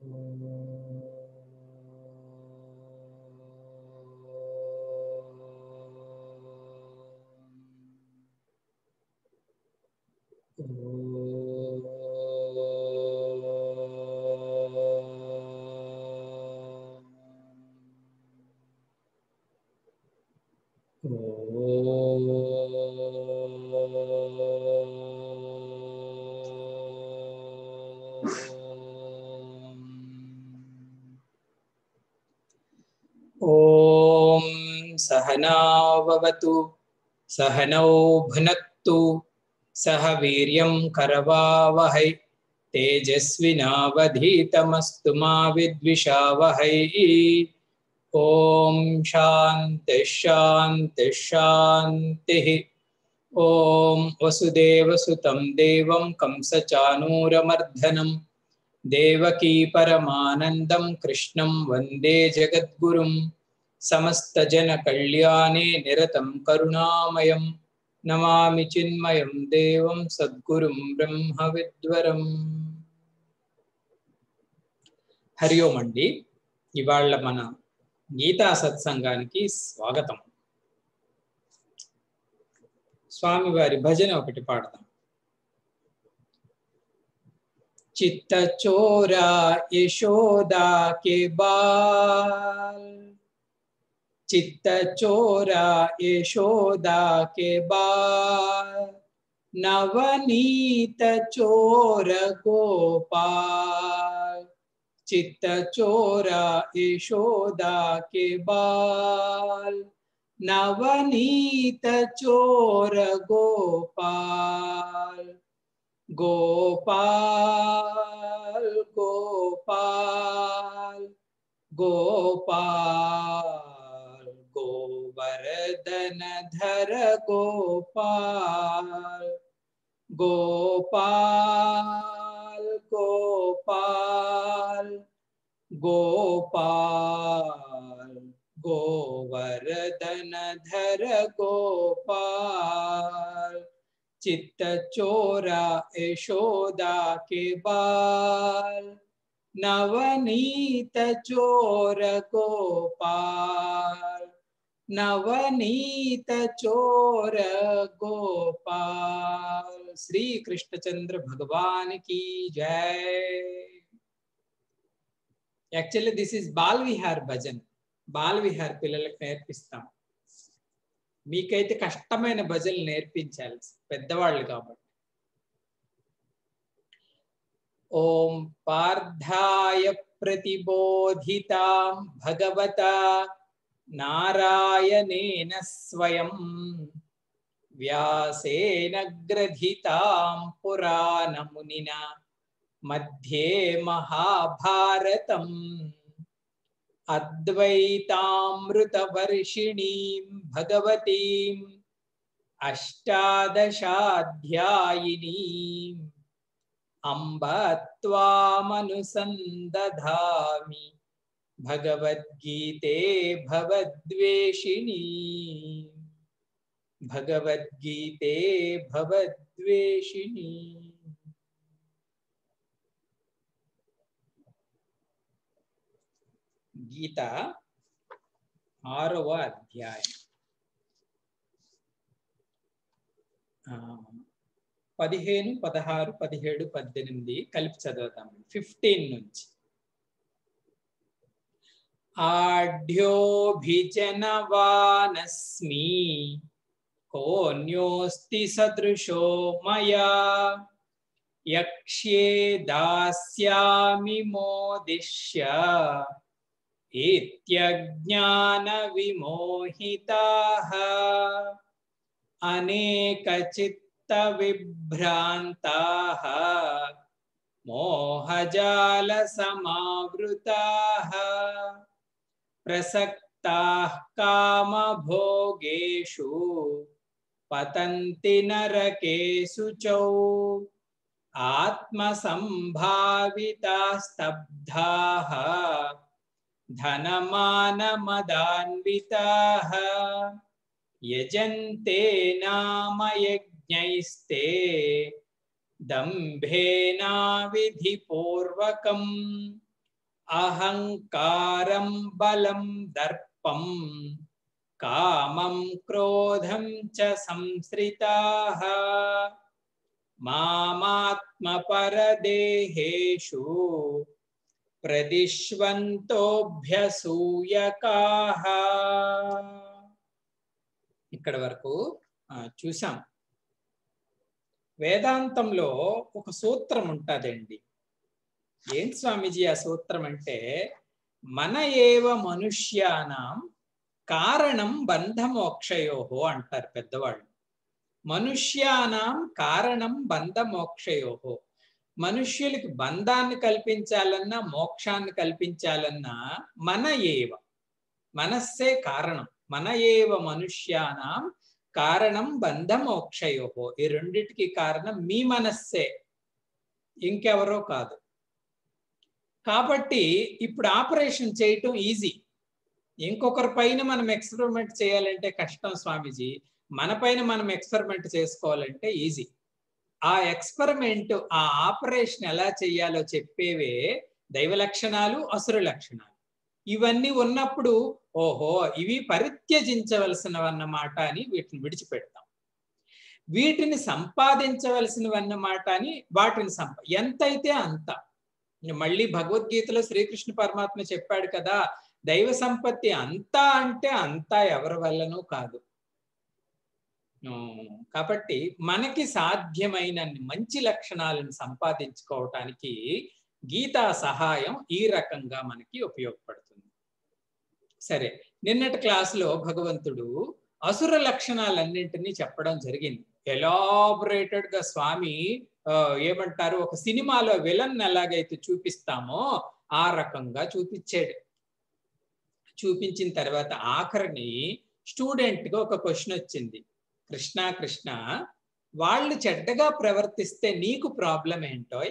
ॐ सहनाववतु सहनौ भुनक्तु सह वीर्यं करवावहै तेजस्विनावधीतमस्तु मा विद्विषावहै ॐ शान्तिः शान्तिः शान्तिः ॐ वसुदेवसुतं देवं कंसचानूरमर्दनं देवकी परमानन्दं कृष्णं वन्दे जगद्गुरुं समस्तजनकल्याणे निरतं करुणामयं नमामि चिन्मयं देवं सद्गुरुं ब्रह्मविद्वरम् హరి ఓం అండి ఇవాళ మన గీతా సత్సంగానికి స్వాగతం స్వామివారి భజన ఒకటి పాడదాం चित्त चोरा यशोदा के बाल चित्त चोरा यशोदा के बाल नवनीत चोर गोपाल चित्त चोरा यशोदा के बाल नवनीत चोर गोपाल गोपाल गोपाल गोपाल गोवर्धन धर गोपाल गोपाल गोपाल गोपाल गोवर्धन धर गोपाल चित्त चोरा यशोदा के बाल नवनीत चोर गोपाल नवनीत चोर गोपाल श्री कृष्णचंद्र भगवान की जय actually this is Bal Vihar bhajan Bal Vihar పిల్లలకు నేర్పిస్తాం మీకైతే కష్టమైన భజనలు నేర్పించాలి పెద్దవాళ్ళు కాబట్టి ఓం పార్థాయ ప్రతిబోధితాం భగవత నారాయణేన స్వయం వ్యాసేన గ్రథితాం పురాణమునిన మధ్యే మహాభారతం अद्वैतामृतवर्षिणीं भगवतीम् अष्टादशाध्यायिनीम् अम्ब त्वामनुसन्दधामि भगवद्गीते भवद्वेषिणी भगवद्गीते भवद्वेषिणी గీత ఆరవ అధ్యాయం పదిహేను పదహారు పదిహేడు పద్దెనిమిది కలిపి చదువుతాం ఫిఫ్టీన్ నుంచి ఆఢ్యోభిజనవానస్మి కోన్యోస్తి సదృశో మయా యక్ష్యే దాస్యామి మోదిష్య इत्यज्ञानविमोहिताः अनेकचित्तविभ्रान्ताः मोहजालसमावृताः प्रसक्ताः कामभोगेषु पतन्ति नरकेषु च आत्मसम्भावितास्तब्धाः धनमानमदान्विताः यजन्ते नाम यज्ञैस्ते दम्भेनाविधिपूर्वकम् అహంకారం బలం దర్పం కామం క్రోధం చ సంశ్రితాః మామాత్మపరదేహేషు ప్రదిష్వంతోభ్యసూయకాః ఇక్కడ వరకు ఆ, చూసాం వేదాంతంలో ఒక సూత్రం ఉంటుందండి ఏంటి స్వామీజీ ఆ సూత్రం అంటే మన ఏవ మనుష్యానాం కారణం బంధమోక్షయోహో అంటారు పెద్దవాళ్ళు మనుష్యానాం కారణం బంధమోక్షయోహో మనుష్యులకి బంధాన్ని కల్పించాలన్నా మోక్షాన్ని కల్పించాలన్నా మన ఏవ మనస్సే కారణం మన ఏవ మనుష్యానాం కారణం బంధమోక్షయోహో ఈ రెండిటికి కారణం మీ మనస్సే ఇంకెవరో కాదు కాబట్టి ఇప్పుడు ఆపరేషన్ చేయటం ఈజీ ఇంకొకరి పైన మనం ఎక్స్పెరిమెంట్ చేయాలంటే కష్టం స్వామీజీ మన పైన మనం ఎక్స్పెరిమెంట్ చేసుకోవాలంటే ఈజీ ఆ ఎక్స్పెరిమెంట్ ఆ ఆపరేషన్ ఎలా చేయాలో చెప్పేవే దైవ లక్షణాలు అసురు లక్షణాలు ఇవన్నీ ఉన్నప్పుడు ఓహో ఇవి పరిత్యజించవలసినవన్నమాట అని వీటిని విడిచిపెడతాం వీటిని సంపాదించవలసినవన్నమాట అని వాటిని సంప ఎంతైతే అంత మళ్ళీ భగవద్గీతలో శ్రీకృష్ణ పరమాత్మ చెప్పాడు కదా దైవ సంపత్తి అంతా అంటే అంతా ఎవరి వల్లనూ కాదు ఉమ్, కాబట్టి మనకి సాధ్యమైన మంచి లక్షణాలను సంపాదించుకోవటానికి గీతా సహాయం ఈ రకంగా మనకి ఉపయోగపడుతుంది సరే నిన్నటి క్లాసులో భగవంతుడు అసుర లక్షణాలన్నింటినీ చెప్పడం జరిగింది ఎలాబొరేటెడ్ గా స్వామి ఆ, ఏమంటారు ఒక సినిమాలో విలన్ ఎలాగైతే చూపిస్తామో ఆ రకంగా చూపించాడు చూపించిన తర్వాత ఆఖరిని స్టూడెంట్ గా ఒక క్వశ్చన్ వచ్చింది కృష్ణ కృష్ణ వాళ్ళు చెడ్డగా ప్రవర్తిస్తే నీకు ప్రాబ్లం ఏంటోయ్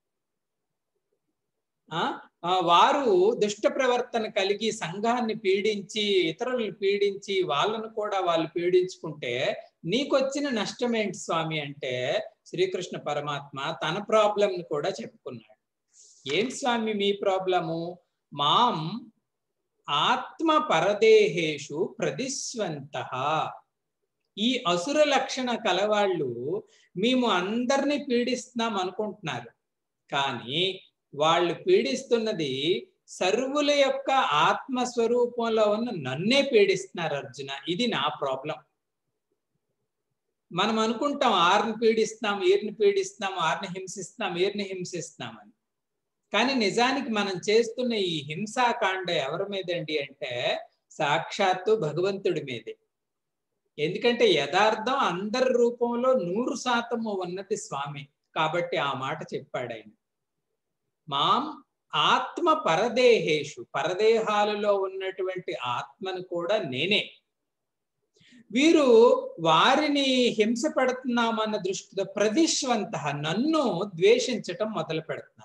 ఆ ఆ, వారు దుష్ట ప్రవర్తన కలిగి సంఘాన్ని పీడించి ఇతరులను పీడించి వాళ్ళను కూడా వాళ్ళు పీడించుకుంటే నీకొచ్చిన నష్టం ఏంటి స్వామి అంటే శ్రీకృష్ణ పరమాత్మ తన ప్రాబ్లం కూడా చెప్పుకున్నాడు ఏంటి స్వామి మీ ప్రాబ్లము మాం ఆత్మ పరదేహేషు ప్రదిస్వంత ఈ అసుర లక్షణ కలవాళ్ళు మేము అందరినీ పీడిస్తున్నాం అనుకుంటున్నారు కానీ వాళ్ళు పీడిస్తున్నది సర్వుల యొక్క ఆత్మస్వరూపంలో ఉన్న నన్నే పీడిస్తున్నారు అర్జున ఇది నా ప్రాబ్లం మనం అనుకుంటాం ఆరిని పీడిస్తున్నాం ఈరిని పీడిస్తున్నాం ఆరిని హింసిస్తున్నాం ఈరిని హింసిస్తున్నామని కానీ నిజానికి మనం చేస్తున్న ఈ హింసాకాండ ఎవరి మీదండి అంటే సాక్షాత్తు భగవంతుడి మీదే ఎందుకంటే యథార్థం అందరి రూపంలో నూరు శాతము ఉన్నది స్వామి కాబట్టి ఆ మాట చెప్పాడు ఆయన మాం ఆత్మ పరదేహేషు పరదేహాలలో ఉన్నటువంటి ఆత్మను కూడా నేనే వీరు వారిని హింస పెడుతున్నామన్న దృష్టితో ప్రదిశ్వంత నన్ను ద్వేషించటం మొదలు పెడుతున్నారు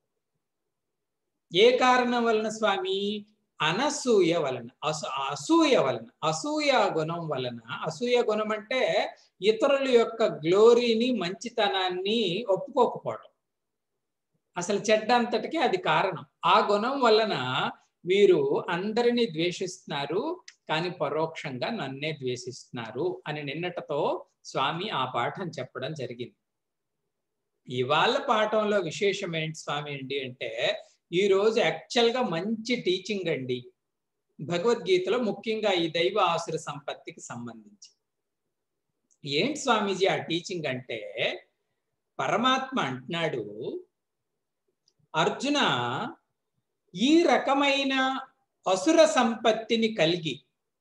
ఏ కారణం వలన స్వామి అనసూయ వలన అసూ అసూయ వలన అసూయ గుణం వలన అసూయ గుణం అంటే ఇతరుల యొక్క గ్లోరీని మంచితనాన్ని ఒప్పుకోకపోవడం అసలు చెడ్డ అంతటికి అది కారణం ఆ గుణం వలన వీరు అందరినీ ద్వేషిస్తున్నారు కానీ పరోక్షంగా నన్నే ద్వేషిస్తున్నారు అని నిన్నటితో స్వామి ఆ పాఠం చెప్పడం జరిగింది ఇవాళ పాఠంలో విశేషం ఏంటి స్వామి అండి అంటే ఈ రోజు యాక్చువల్ గా మంచి టీచింగ్ అండి భగవద్గీతలో ముఖ్యంగా ఈ దైవ ఆసుర సంపత్తికి సంబంధించి ఏంటి స్వామీజీ ఆ టీచింగ్ అంటే పరమాత్మ అంటున్నాడు అర్జున ఈ రకమైన అసుర సంపత్తిని కలిగి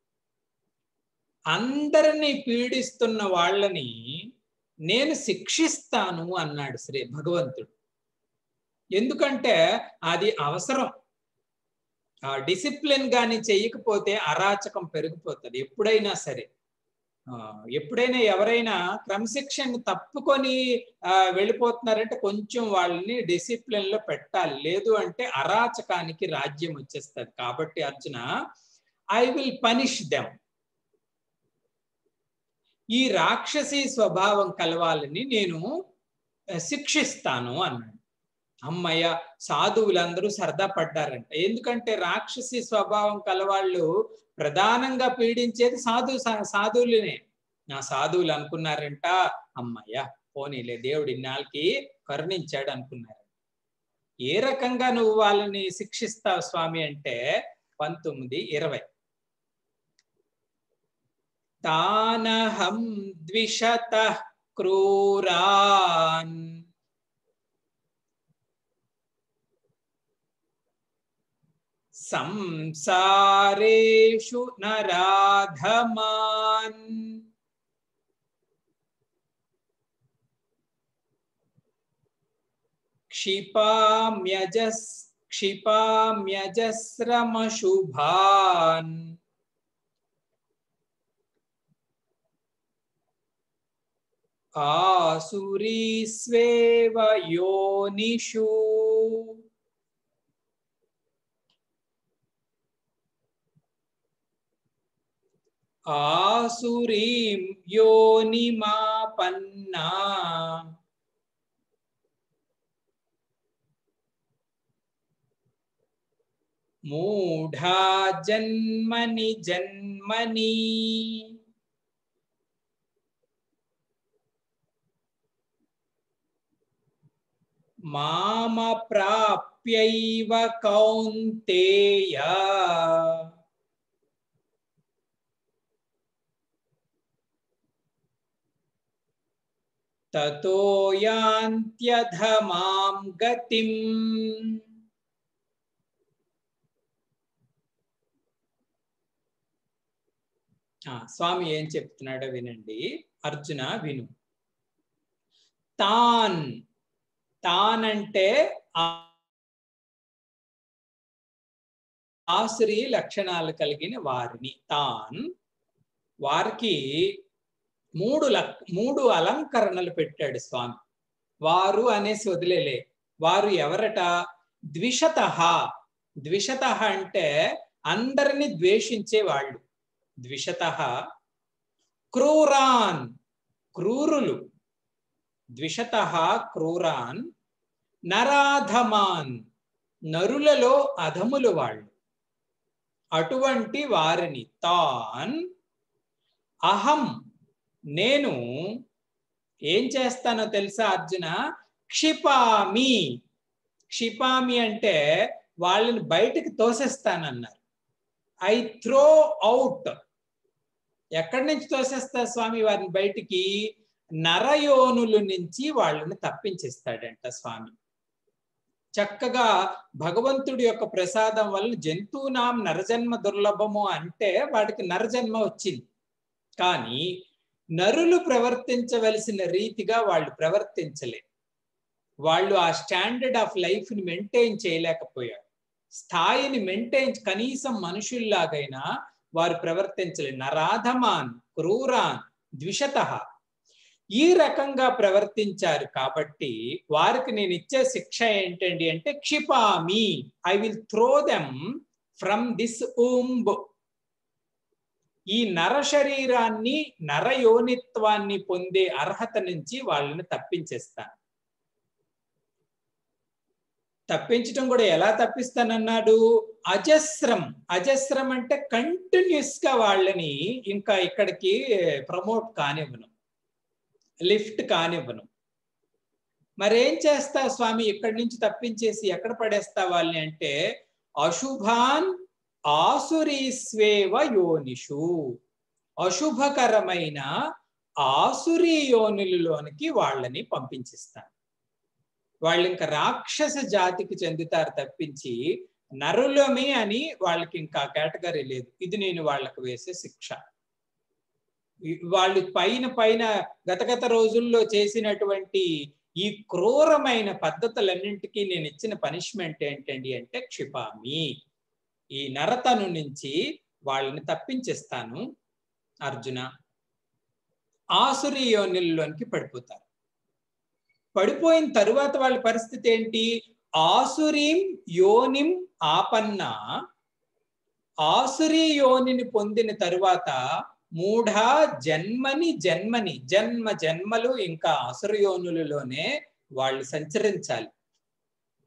అందరినీ పీడిస్తున్న వాళ్ళని నేను శిక్షిస్తాను అన్నాడు శ్రీ భగవంతుడు ఎందుకంటే అది అవసరం ఆ డిసిప్లిన్ కానీ చెయ్యకపోతే అరాచకం పెరిగిపోతుంది ఎప్పుడైనా సరే ఆ, ఎప్పుడైనా ఎవరైనా క్రమశిక్షణ తప్పుకొని ఆ, వెళ్ళిపోతున్నారంటే కొంచెం వాళ్ళని డిసిప్లిన్ లో పెట్టాలి లేదు అంటే అరాచకానికి రాజ్యం వచ్చేస్తుంది కాబట్టి Arjuna I will punish them ఈ రాక్షసి స్వభావం కలవాలని నేను ఆ, శిక్షిస్తాను అన్నాడు అమ్మయ్య సాధువులందరూ సరదా పడ్డారంట ఎందుకంటే రాక్షసి స్వభావం కలవాళ్ళు ప్రధానంగా పీడించేది సాధు సాధువులనే నా సాధువులు అనుకున్నారంట అమ్మయ్య పోనీలే దేవుడి ఇన్నాళ్ళకి కరుణించాడు అనుకున్నారు ఏ రకంగా నువ్వు వాళ్ళని శిక్షిస్తావు స్వామి అంటే పంతొమ్మిది ఇరవై తానహం ద్విషత క్రూరాన్ సంసారేషు నరాధమాన్ क्षिपाम्यजस् क्षिपाम्यजस्रमशुभान् आसुरीस्वेव योनिषु आसुरीं योनिमापन्ना మూఢా జన్మని జన్మని మామ ప్రాప్యైవ కౌంతేయ తతో యాంత్యధమాం గతిం స్వామి ఏం చెప్తున్నాడో వినండి అర్జున విను తాన్ తాన్ అంటే ఆశ్రీ లక్షణాలు కలిగిన వారిని తాన్ వారికి మూడు లక్ మూడు అలంకరణలు పెట్టాడు స్వామి వారు అనేసి వదిలేలే వారు ఎవరట ద్విషత ద్విషత అంటే అందరిని ద్వేషించే వాళ్ళు ద్విషత క్రూరాన్ క్రూరులు ద్విషత క్రూరాన్ నరాధమాన్ నరులలో అధములు వాళ్ళు అటువంటి వారిని తాన్ అహం నేను ఏం చేస్తానో తెలుసా అర్జున క్షిపామి క్షిపామి అంటే వాళ్ళని బయటకు తోసేస్తానన్నారు ఐ త్రో అవుట్ ఎక్కడి నుంచి తోసేస్తా స్వామి వారిని బయటికి నరయోనుల నుంచి వాళ్ళని తప్పించేస్తాడంట స్వామి చక్కగా భగవంతుడి యొక్క ప్రసాదం వల్ల జంతువునాం నరజన్మ దుర్లభము అంటే వాడికి నరజన్మ వచ్చింది కానీ నరులు ప్రవర్తించవలసిన రీతిగా వాళ్ళు ప్రవర్తించలే వాళ్ళు ఆ స్టాండర్డ్ ఆఫ్ లైఫ్ని మెయింటైన్ చేయలేకపోయారు స్థాయిని మెయింటైన్ కనీసం మనుషుల్లాగైనా వారు ప్రవర్తించలే నరాధమాన్ క్రూరాన్ ద్విషత ఈ రకంగా ప్రవర్తించారు కాబట్టి వారికి నేను ఇచ్చే శిక్ష ఏంటండి అంటే క్షిపామి I will throw them from this womb ఈ నర శరీరాన్ని నరయోనిత్వాన్ని పొందే అర్హత నుంచి వాళ్ళని తప్పించేస్తాను తప్పించడం కూడా ఎలా తప్పిస్తానన్నాడు అజస్రం అజస్రం అంటే కంటిన్యూస్ గా వాళ్ళని ఇంకా ఇక్కడికి ప్రమోట్ కానివ్వను లిఫ్ట్ కానివ్వను మరేం చేస్తా స్వామి ఇక్కడి నుంచి తప్పించేసి ఎక్కడ పడేస్తా వాళ్ళని అంటే అశుభాన్ ఆసురీస్వేవ యోనిషు అశుభకరమైన ఆసురీ యోనులలోనికి వాళ్ళని పంపించిస్తాను వాళ్ళు ఇంకా రాక్షస జాతికి చెందుతారు తప్పించి నరులమే అని వాళ్ళకి ఇంకా కేటగిరీ లేదు ఇది నేను వాళ్ళకు వేసే శిక్ష వాళ్ళు పైన పైన గతగత రోజుల్లో చేసినటువంటి ఈ క్రూరమైన పద్ధతులన్నింటికీ నేను ఇచ్చిన పనిష్మెంట్ ఏంటండి అంటే క్షిపామి ఈ నరతను నుంచి వాళ్ళని తప్పించేస్తాను అర్జున ఆసురి యోనిల్లోనికి పడిపోతారు పడిపోయిన తరువాత వాళ్ళ పరిస్థితి ఏంటి ఆసురీం యోనిం ఆపన్న ఆసురి యోనిని పొందిన తరువాత మూఢ జన్మని జన్మని జన్మ జన్మలు ఇంకా అసురయోనులలోనే వాళ్ళు సంచరించాలి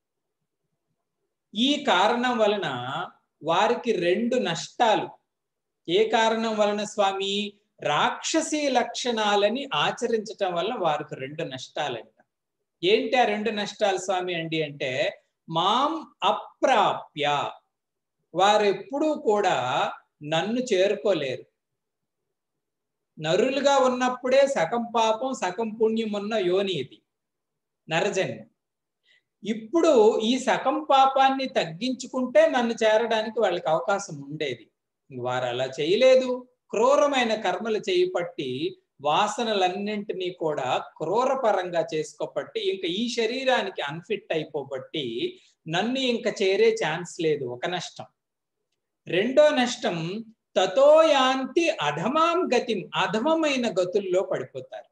ఈ కారణం వలన వారికి రెండు నష్టాలు ఏ కారణం వలన స్వామి రాక్షసి లక్షణాలని ఆచరించటం వల్ల వారికి రెండు నష్టాలంట ఏంటి ఆ రెండు నష్టాలు స్వామి అండి అంటే మాం అప్రాప్య వారు ఎప్పుడూ కూడా నన్ను చేరుకోలేరు నరులుగా ఉన్నప్పుడే సగం పాపం సగం పుణ్యం ఉన్న యోని ఇది నరజన్మ ఇప్పుడు ఈ సగం పాపాన్ని తగ్గించుకుంటే నన్ను చేరడానికి వాళ్ళకి అవకాశం ఉండేది వారు అలా చేయలేదు క్రూరమైన కర్మలు చేయపట్టి వాసనలన్నింటినీ కూడా క్రూరపరంగా చేసుకోబట్టి ఇంకా ఈ శరీరానికి అన్ఫిట్ అయిపోబట్టి నన్ను ఇంకా చేరే ఛాన్స్ లేదు ఒక నష్టం రెండో నష్టం తతోయాంతి అధమాం గతిం అధమమైన గతుల్లో పడిపోతారు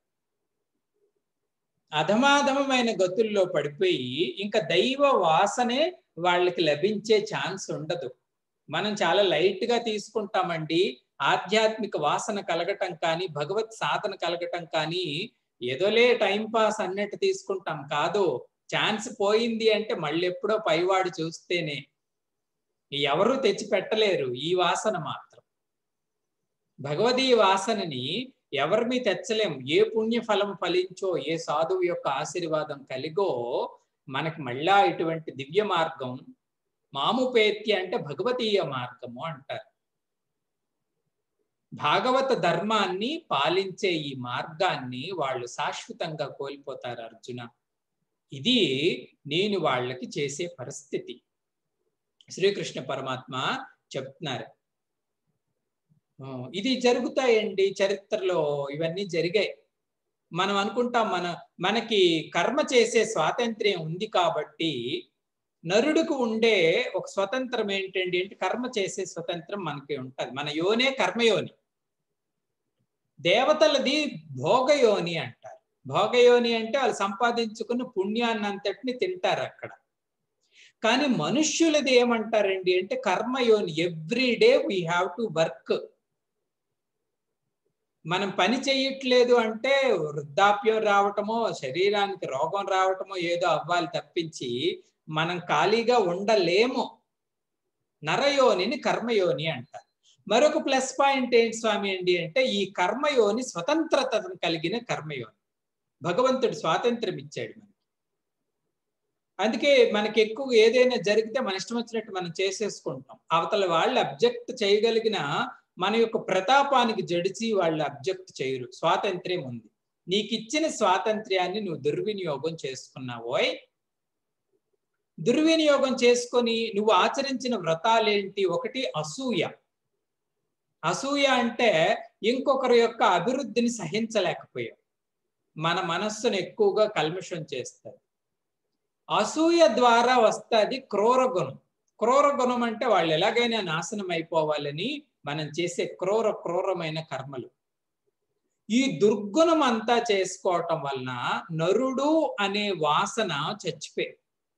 అధమాధమమైన గతుల్లో పడిపోయి ఇంకా దైవ వాసనే వాళ్ళకి లభించే ఛాన్స్ ఉండదు మనం చాలా లైట్ గా తీసుకుంటామండి ఆధ్యాత్మిక వాసన కలగటం కానీ భగవత్ సాధన కలగటం కానీ ఏదోలే టైం పాస్ అన్నట్టు తీసుకుంటాం కాదు ఛాన్స్ పోయింది అంటే మళ్ళీ ఎప్పుడో పైవాడు చూస్తేనే ఎవరు తెచ్చి పెట్టలేరు ఈ వాసన మాత్రం భగవదీ వాసనని ఎవరిని తెచ్చలేం ఏ పుణ్య ఫలం ఫలించో ఏ సాధువు యొక్క ఆశీర్వాదం కలిగో మనకి మళ్ళా ఇటువంటి దివ్య మార్గం మాముపేత్య అంటే భగవతీయ మార్గము అంటారు భాగవత ధర్మాన్ని పాలించే ఈ మార్గాన్ని వాళ్ళు శాశ్వతంగా కోల్పోతారు అర్జున ఇది నేను వాళ్ళకి చేసే పరిస్థితి శ్రీకృష్ణ పరమాత్మ చెప్తున్నారు ఇది జరుగుతాయండి చరిత్రలో ఇవన్నీ జరిగాయి మనం అనుకుంటాం మన మనకి కర్మ చేసే స్వాతంత్ర్యం ఉంది కాబట్టి నరుడికి ఉండే ఒక స్వతంత్రం ఏంటండి అంటే కర్మ చేసే స్వతంత్రం మనకి ఉంటది మన యోనే కర్మయోని దేవతలది భోగయోని అంటారు భోగయోని అంటే వాళ్ళు సంపాదించుకున్న పుణ్యాన్ని అంతటిని తింటారు అక్కడ కానీ మనుష్యులది ఏమంటారండి అంటే కర్మయోని every day we have to work మనం పని చేయట్లేదు అంటే వృద్ధాప్యం రావటమో శరీరానికి రోగం రావటమో ఏదో అవ్వాలి తప్పించి మనం ఖాళీగా ఉండలేము నరయోనిని కర్మయోని అంటారు మరొక ప్లస్ పాయింట్ ఏంటి స్వామి అండి అంటే ఈ కర్మయోని స్వతంత్రతను కలిగిన కర్మయోని భగవంతుడు స్వాతంత్రం ఇచ్చాడు మనకి అందుకే మనకి ఎక్కువ ఏదైనా జరిగితే మన ఇష్టం వచ్చినట్టు మనం చేసేసుకుంటాం అవతల వాళ్ళు అబ్జెక్ట్ చేయగలిగిన మన యొక్క ప్రతాపానికి జడిచి వాళ్ళు అబ్జెక్ట్ చేయరు స్వాతంత్ర్యం ఉంది నీకు ఇచ్చిన స్వాతంత్ర్యాన్ని నువ్వు దుర్వినియోగం చేసుకున్నావోయ్ దుర్వినియోగం చేసుకొని నువ్వు ఆచరించిన వ్రతాలేంటి ఒకటి అసూయ అసూయ అంటే ఇంకొకరి యొక్క అభివృద్ధిని సహించలేకపోయావు మన మనస్సును ఎక్కువగా కల్మషం చేస్తారు అసూయ ద్వారా వస్తుంది క్రూర గుణం క్రూర గుణం అంటే వాళ్ళు ఎలాగైనా నాశనం అయిపోవాలని మనం చేసే క్రూర క్రూరమైన కర్మలు ఈ దుర్గుణం అంతా చేసుకోవటం వలన నరుడు అనే వాసన చచ్చిపోయి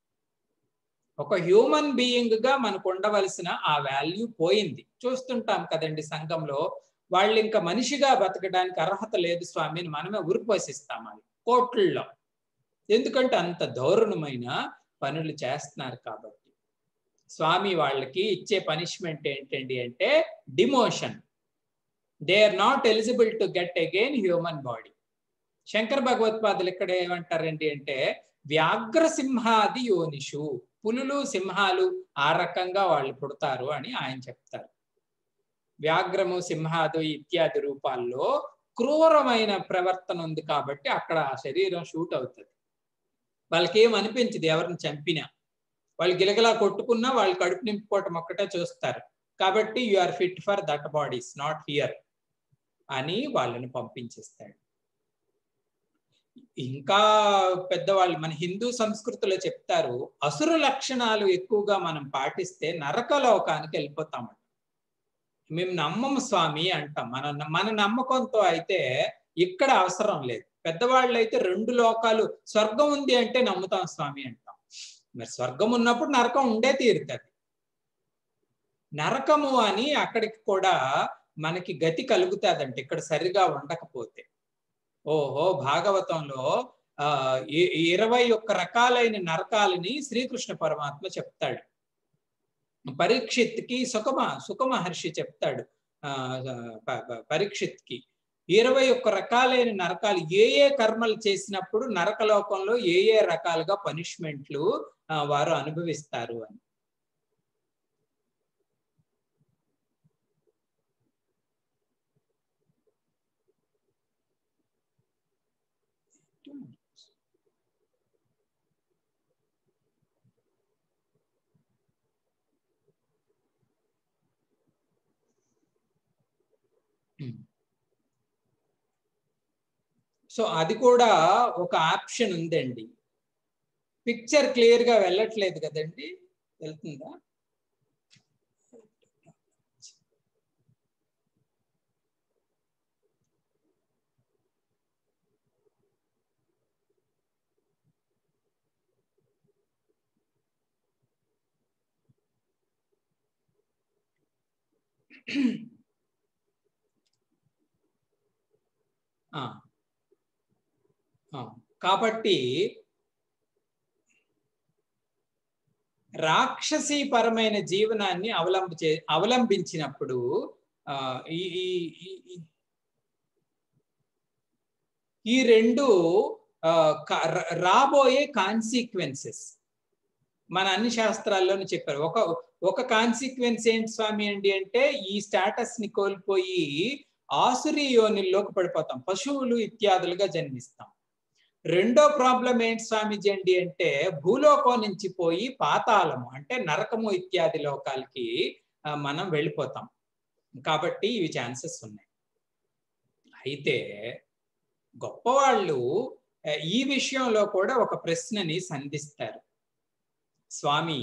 ఒక హ్యూమన్ బీయింగ్ గా మనకు ఉండవలసిన ఆ వాల్యూ పోయింది చూస్తుంటాం కదండి సంఘంలో వాళ్ళు ఇంకా మనిషిగా బతకడానికి అర్హత లేదు స్వామిని మనమే ఉరిపోసిస్తాం అది కోట్లలో ఎందుకంటే అంత దారుణమైన పనులు చేస్తున్నారు కాబట్టి స్వామి వాళ్ళకి ఇచ్చే పనిష్మెంట్ ఏంటండి అంటే demotion they are not eligible to get again human body Shankara భగవత్పాదులు ఇక్కడ ఏమంటారండి అంటే వ్యాఘ్ర సింహాది యోనిషు పులులు సింహాలు ఆ రకంగా వాళ్ళు పుడతారు అని ఆయన చెప్తారు వ్యాఘ్రము సింహాదు ఇత్యాది రూపాల్లో క్రూరమైన ప్రవర్తన ఉంది కాబట్టి అక్కడ ఆ శరీరం షూట్ అవుతుంది వాళ్ళకి ఏం అనిపించదు ఎవరిని చంపినా వాళ్ళు గిలగలా కొట్టుకున్నా వాళ్ళు కడుపు నింపుకోవటం ఒక్కటే చూస్తారు కాబట్టి you are fit for that bodies not here అని వాళ్ళని పంపించేస్తాడు ఇంకా పెద్దవాళ్ళు మన హిందూ సంస్కృతిలో చెప్తారు అసురు లక్షణాలు ఎక్కువగా మనం పాటిస్తే నరకలోకానికి వెళ్ళిపోతామంట మేము నమ్మము స్వామి అంటాం మన మన నమ్మకంతో అయితే ఇక్కడ అవసరం లేదు పెద్దవాళ్ళు అయితే రెండు లోకాలు స్వర్గం ఉంది అంటే నమ్ముతాం స్వామి అంటాం మరి స్వర్గం ఉన్నప్పుడు నరకం ఉండే తీరుతుంది నరకము అని అక్కడికి కూడా మనకి గతి కలుగుతుందంట ఇక్కడ సరిగా ఉండకపోతే ఓహో భాగవతంలో ఆ ఇరవై ఒక్క రకాలైన నరకాలని శ్రీకృష్ణ పరమాత్మ చెప్తాడు పరీక్షిత్కి సుఖమ సుఖమహర్షి చెప్తాడు ఆ, ప- ప- పరీక్షిత్కి ఇరవై ఒక్క రకాలైన నరకాలు ఏ ఏ కర్మలు చేసినప్పుడు నరకలోకంలో ఏ ఏ రకాలుగా పనిష్మెంట్లు వారు అనుభవిస్తారు అని సో అది కూడా ఒక ఆప్షన్ ఉందండి పిక్చర్ క్లియర్ గా వెళ్ళట్లేదు కదండి వెళ్తుందా ఆ, ఆ, కాబట్టి రాక్షసీపరమైన జీవనాన్ని అవలంబించే అవలంబించినప్పుడు ఆ, ఈ ఈ- ఈ- ఈ- ఈ రెండు ఆ, క- ర- రాబోయే కాన్సిక్వెన్సెస్ మన అన్ని శాస్త్రాల్లోనూ చెప్పారు ఒక ఒక కాన్సిక్వెన్స్ ఏంటి స్వామి అండి అంటే ఈ స్టేటస్ ని కోల్పోయి ఆసురి యోనిల్లోకి పడిపోతాం పశువులు ఇత్యాదులుగా జన్మిస్తాం రెండో ప్రాబ్లం ఏంటి స్వామిజీ అండి అంటే భూలోకం నుంచి పోయి పాతాళము అంటే నరకము ఇత్యాది లోకాలకి ఆ, మనం వెళ్ళిపోతాం కాబట్టి ఇవి ఛాన్సెస్ ఉన్నాయి అయితే గొప్పవాళ్ళు ఆ, ఈ విషయంలో కూడా ఒక ప్రశ్నని సంధిస్తారు స్వామి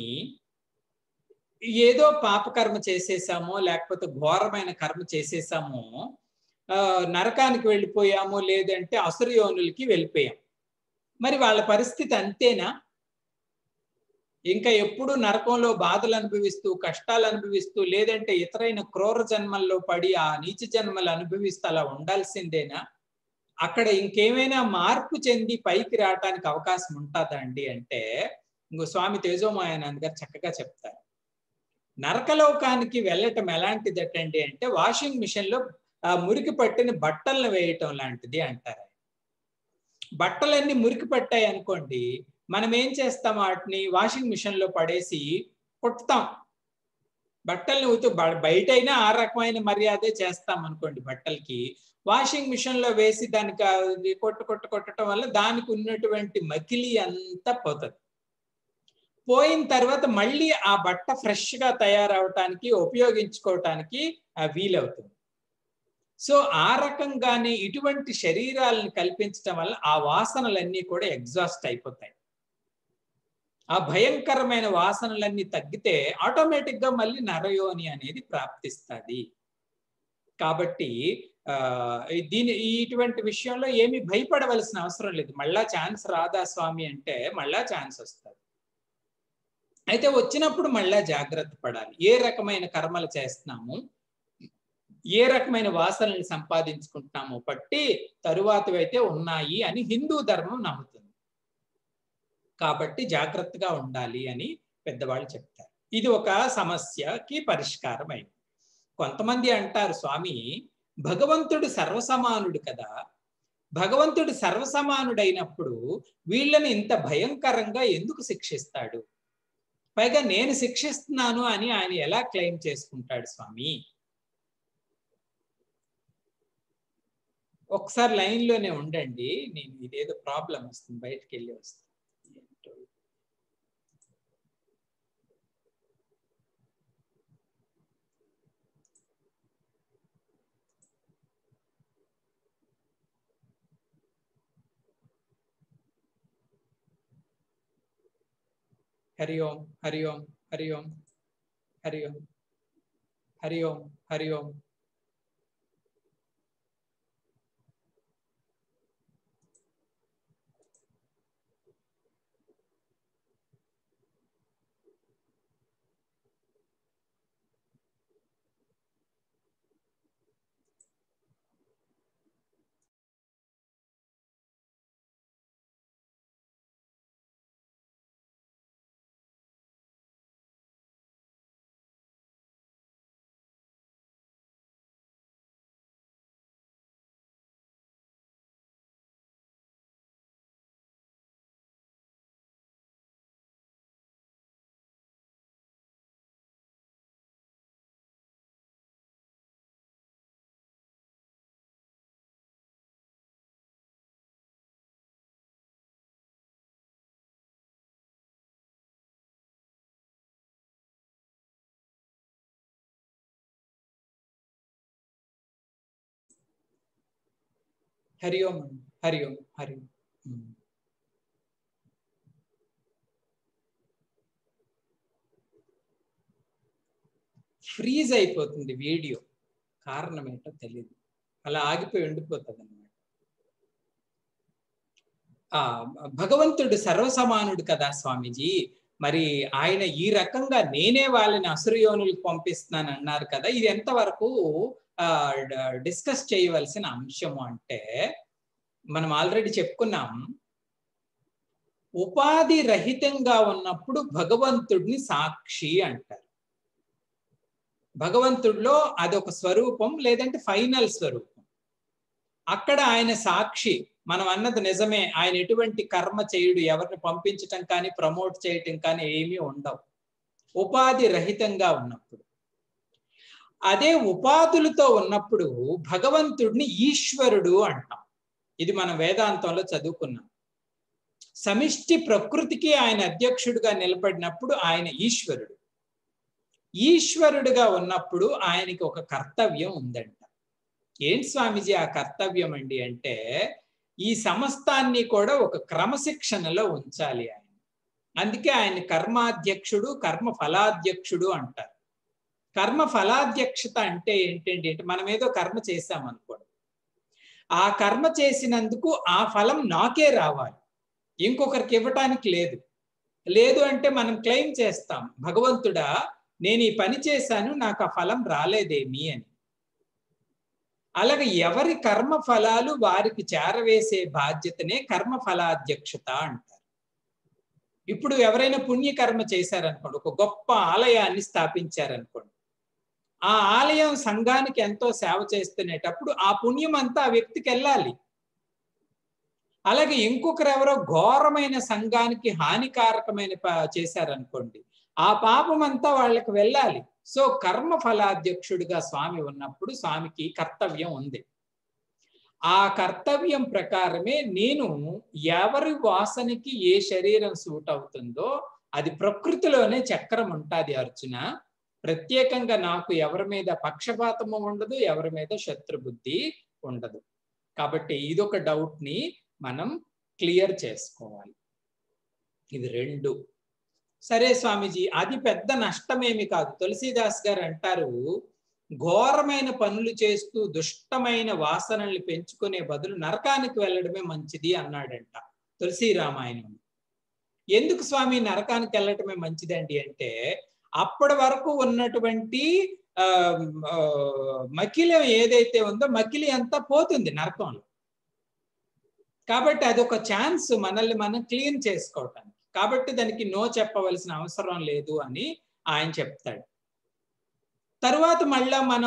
ఏదో పాపకర్మ చేసేసామో లేకపోతే ఘోరమైన కర్మ చేసేసామో ఆ, నరకానికి వెళ్ళిపోయామో లేదంటే అసురయోనులకి వెళ్ళిపోయాం మరి వాళ్ళ పరిస్థితి అంతేనా ఇంకా ఎప్పుడు నరకంలో బాధలు అనుభవిస్తూ కష్టాలు అనుభవిస్తూ లేదంటే ఇతరైన క్రూర జన్మల్లో పడి ఆ నీచ జన్మలు అనుభవిస్తూ అలా ఉండాల్సిందేనా అక్కడ ఇంకేమైనా మార్పు చెంది పైకి రావటానికి అవకాశం ఉంటుందా అండి అంటే ఇంకో స్వామి తేజోమాయానంద్ గారు చక్కగా చెప్తారు నరకలోకానికి వెళ్ళటం ఎలాంటిదటండి అంటే వాషింగ్ మిషన్ లో ఆ మురికి పట్టిన బట్టలను వేయటం లాంటిది అంటారు బట్టలన్నీ మురికి పట్టాయి అనుకోండి మనం ఏం చేస్తాం వాటిని వాషింగ్ మిషన్ లో పడేసి కొట్టుతాం బట్టల్ని ఉతు బయట అయినా ఆ రకమైన మర్యాదే చేస్తాం అనుకోండి బట్టలకి వాషింగ్ మిషన్ లో వేసి దానికి అది కొట్టు కొట్టు కొట్టడం వల్ల దానికి ఉన్నటువంటి మకిలి అంతా పోతుంది పోయిన తర్వాత మళ్ళీ ఆ బట్ట ఫ్రెష్ గా తయారవటానికి ఉపయోగించుకోవటానికి ఆ వీలవుతుంది సో ఆ రకంగానే ఇటువంటి శరీరాలను కల్పించడం వల్ల ఆ వాసనలన్నీ కూడా ఎగ్జాస్ట్ అయిపోతాయి ఆ భయంకరమైన వాసనలన్నీ తగ్గితే ఆటోమేటిక్ గా మళ్ళీ నరయోని అనేది ప్రాప్తిస్తుంది కాబట్టి ఆ దీని ఇటువంటి విషయంలో ఏమి భయపడవలసిన అవసరం లేదు మళ్ళా ఛాన్స్ రాదా స్వామి అంటే మళ్ళా ఛాన్స్ వస్తుంది అయితే వచ్చినప్పుడు మళ్ళా జాగ్రత్త పడాలి ఏ రకమైన కర్మలు చేస్తున్నాము ఏ రకమైన వాసనలు సంపాదించుకుంటున్నామో బట్టి తరువాతవైతే ఉన్నాయి అని హిందూ ధర్మం నమ్ముతుంది కాబట్టి జాగ్రత్తగా ఉండాలి అని పెద్దవాళ్ళు చెప్తారు ఇది ఒక సమస్యకి పరిష్కారం అయింది కొంతమంది అంటారు స్వామి భగవంతుడు సర్వసమానుడు కదా భగవంతుడు సర్వసమానుడైనప్పుడు వీళ్ళని ఇంత భయంకరంగా ఎందుకు శిక్షిస్తాడు పైగా నేను శిక్షిస్తున్నాను అని ఆయన ఎలా క్లెయిమ్ చేసుకుంటాడు స్వామి ఒకసారి లైన్లోనే ఉండండి నేను ఇదేదో ప్రాబ్లం వస్తుంది బయటకు వెళ్ళి వస్తాను హరి ఓం హరి ఓం హరి ఓం హరి ఓం హరి ఓం హరి ఓం హరి ఓం అండి హరి ఓం హరి ఓం ఉమ్. ఫ్రీజ్ అయిపోతుంది వీడియో కారణం ఏంటో తెలియదు అలా ఆగిపోయి ఉండిపోతుంది అనమాట ఆ భగవంతుడు సర్వసమానుడు కదా స్వామీజీ మరి ఆయన ఈ రకంగా నేనే వాళ్ళని అసురయోనులకు పంపిస్తున్నాను అన్నారు కదా ఇది ఎంతవరకు ఆ డిస్కస్ చేయవలసిన అంశము అంటే మనం ఆల్రెడీ చెప్పుకున్నాం ఉపాధి రహితంగా ఉన్నప్పుడు భగవంతుడిని సాక్షి అంటారు భగవంతుడిలో అదొక స్వరూపం లేదంటే ఫైనల్ స్వరూపం అక్కడ ఆయన సాక్షి మనం అన్నది నిజమే ఆయన ఎటువంటి కర్మ చేయుడు ఎవరిని పంపించటం కానీ ప్రమోట్ చేయటం కానీ ఏమీ ఉండవు ఉపాధి రహితంగా ఉన్నప్పుడు అదే ఉపాధులతో ఉన్నప్పుడు భగవంతుడిని ఈశ్వరుడు అంటాం ఇది మనం వేదాంతంలో చదువుకున్నాం సమిష్టి ప్రకృతికి ఆయన అధ్యక్షుడిగా నిలబడినప్పుడు ఆయన ఈశ్వరుడు ఈశ్వరుడుగా ఉన్నప్పుడు ఆయనకి ఒక కర్తవ్యం ఉందంట ఏంటి స్వామీజీ ఆ కర్తవ్యం అండి అంటే ఈ సమస్తాన్ని కూడా ఒక క్రమశిక్షణలో ఉంచాలి ఆయన అందుకే ఆయన కర్మాధ్యక్షుడు కర్మ ఫలాధ్యక్షుడు అంటారు కర్మ ఫలాధ్యక్షత అంటే ఏంటండి అంటే మనం ఏదో కర్మ చేశాం అనుకోండి ఆ కర్మ చేసినందుకు ఆ ఫలం నాకే రావాలి ఇంకొకరికి ఇవ్వటానికి లేదు లేదు అంటే మనం క్లెయిమ్ చేస్తాం భగవంతుడా నేను ఈ పని చేశాను నాకు ఆ ఫలం రాలేదేమి అని అలాగే ఎవరి కర్మ ఫలాలు వారికి చేరవేసే బాధ్యతనే కర్మ ఫలాధ్యక్షత అంటారు ఇప్పుడు ఎవరైనా పుణ్యకర్మ చేశారనుకోండి ఒక గొప్ప ఆలయాన్ని స్థాపించారనుకోండి ఆ ఆలయం సంఘానికి ఎంతో సేవ చేస్తునేటప్పుడు ఆ పుణ్యం అంతా ఆ వ్యక్తికి వెళ్ళాలి అలాగే ఇంకొకరు ఎవరో ఘోరమైన సంఘానికి హానికారకమైన చేశారనుకోండి ఆ పాపం అంతా వాళ్ళకి వెళ్ళాలి సో కర్మ ఫలాధ్యక్షుడిగా స్వామి ఉన్నప్పుడు స్వామికి కర్తవ్యం ఉంది ఆ కర్తవ్యం ప్రకారమే నేను ఎవరి వాసనకి ఏ శరీరం సూట్ అవుతుందో అది ప్రకృతిలోనే చక్రం ఉంటుంది అర్జున ప్రత్యేకంగా నాకు ఎవరి మీద పక్షపాతము ఉండదు ఎవరి మీద శత్రుబుద్ధి ఉండదు కాబట్టి ఇదొక డౌట్ ని మనం క్లియర్ చేసుకోవాలి ఇది రెండు సరే స్వామీజీ అది పెద్ద నష్టమేమి కాదు తులసీదాస్ గారు అంటారు ఘోరమైన పనులు చేస్తూ దుష్టమైన వాసనల్ని పెంచుకునే బదులు నరకానికి వెళ్ళడమే మంచిది అన్నాడంట తులసి రామాయణం ఎందుకు స్వామి నరకానికి వెళ్ళటమే మంచిదండి అంటే అప్పటి వరకు ఉన్నటువంటి ఆ మకిలి ఏదైతే ఉందో మకిలి అంతా పోతుంది నరకంలో కాబట్టి అదొక ఛాన్స్ మనల్ని మనం క్లీన్ చేసుకోవటానికి కాబట్టి దానికి నో చెప్పవలసిన అవసరం లేదు అని ఆయన చెప్తాడు తరువాత మళ్ళా మనం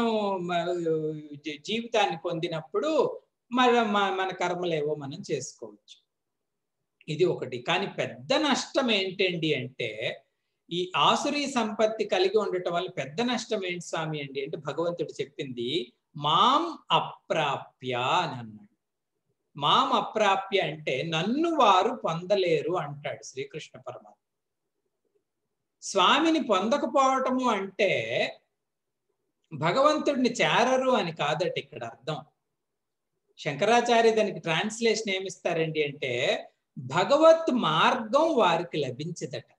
జీవితాన్ని పొందినప్పుడు మన మన కర్మలేవో మనం చేసుకోవచ్చు ఇది ఒకటి కానీ పెద్ద నష్టం ఏంటండి అంటే ఈ ఆసురీ సంపత్తి కలిగి ఉండటం వల్ల పెద్ద నష్టం ఏంటి స్వామి అండి అంటే భగవంతుడు చెప్పింది మాం అప్రాప్య అని అన్నాడు మాం అప్రాప్య అంటే నన్ను వారు పొందలేరు అంటాడు శ్రీకృష్ణ పరమాత్మ స్వామిని పొందకపోవటము అంటే భగవంతుడిని చేరరు అని కాదట ఇక్కడ అర్థం శంకరాచార్య దానికి ట్రాన్స్లేషన్ ఏమిస్తారండి అంటే భగవత్ మార్గం వారికి లభించదట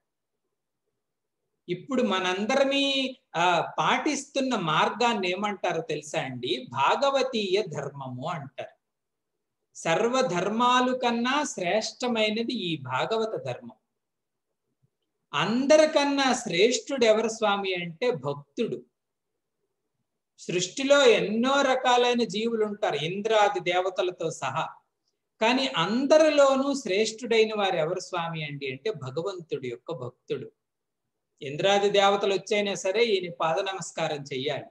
ఇప్పుడు మనందరమీ ఆ పాటిస్తున్న మార్గాన్ని ఏమంటారో తెలుసా అండి భాగవతీయ ధర్మము అంటారు సర్వధర్మాలు కన్నా శ్రేష్టమైనది ఈ భాగవత ధర్మం అందరికన్నా శ్రేష్ఠుడు ఎవరు స్వామి అంటే భక్తుడు సృష్టిలో ఎన్నో రకాలైన జీవులు ఉంటారు ఇంద్రాది దేవతలతో సహా కానీ అందరిలోనూ శ్రేష్ఠుడైన వారు ఎవరు స్వామి అండి అంటే భగవంతుడి యొక్క భక్తుడు ఇంద్రాది దేవతలు వచ్చైనా సరే ఈయన పాద నమస్కారం చెయ్యాలి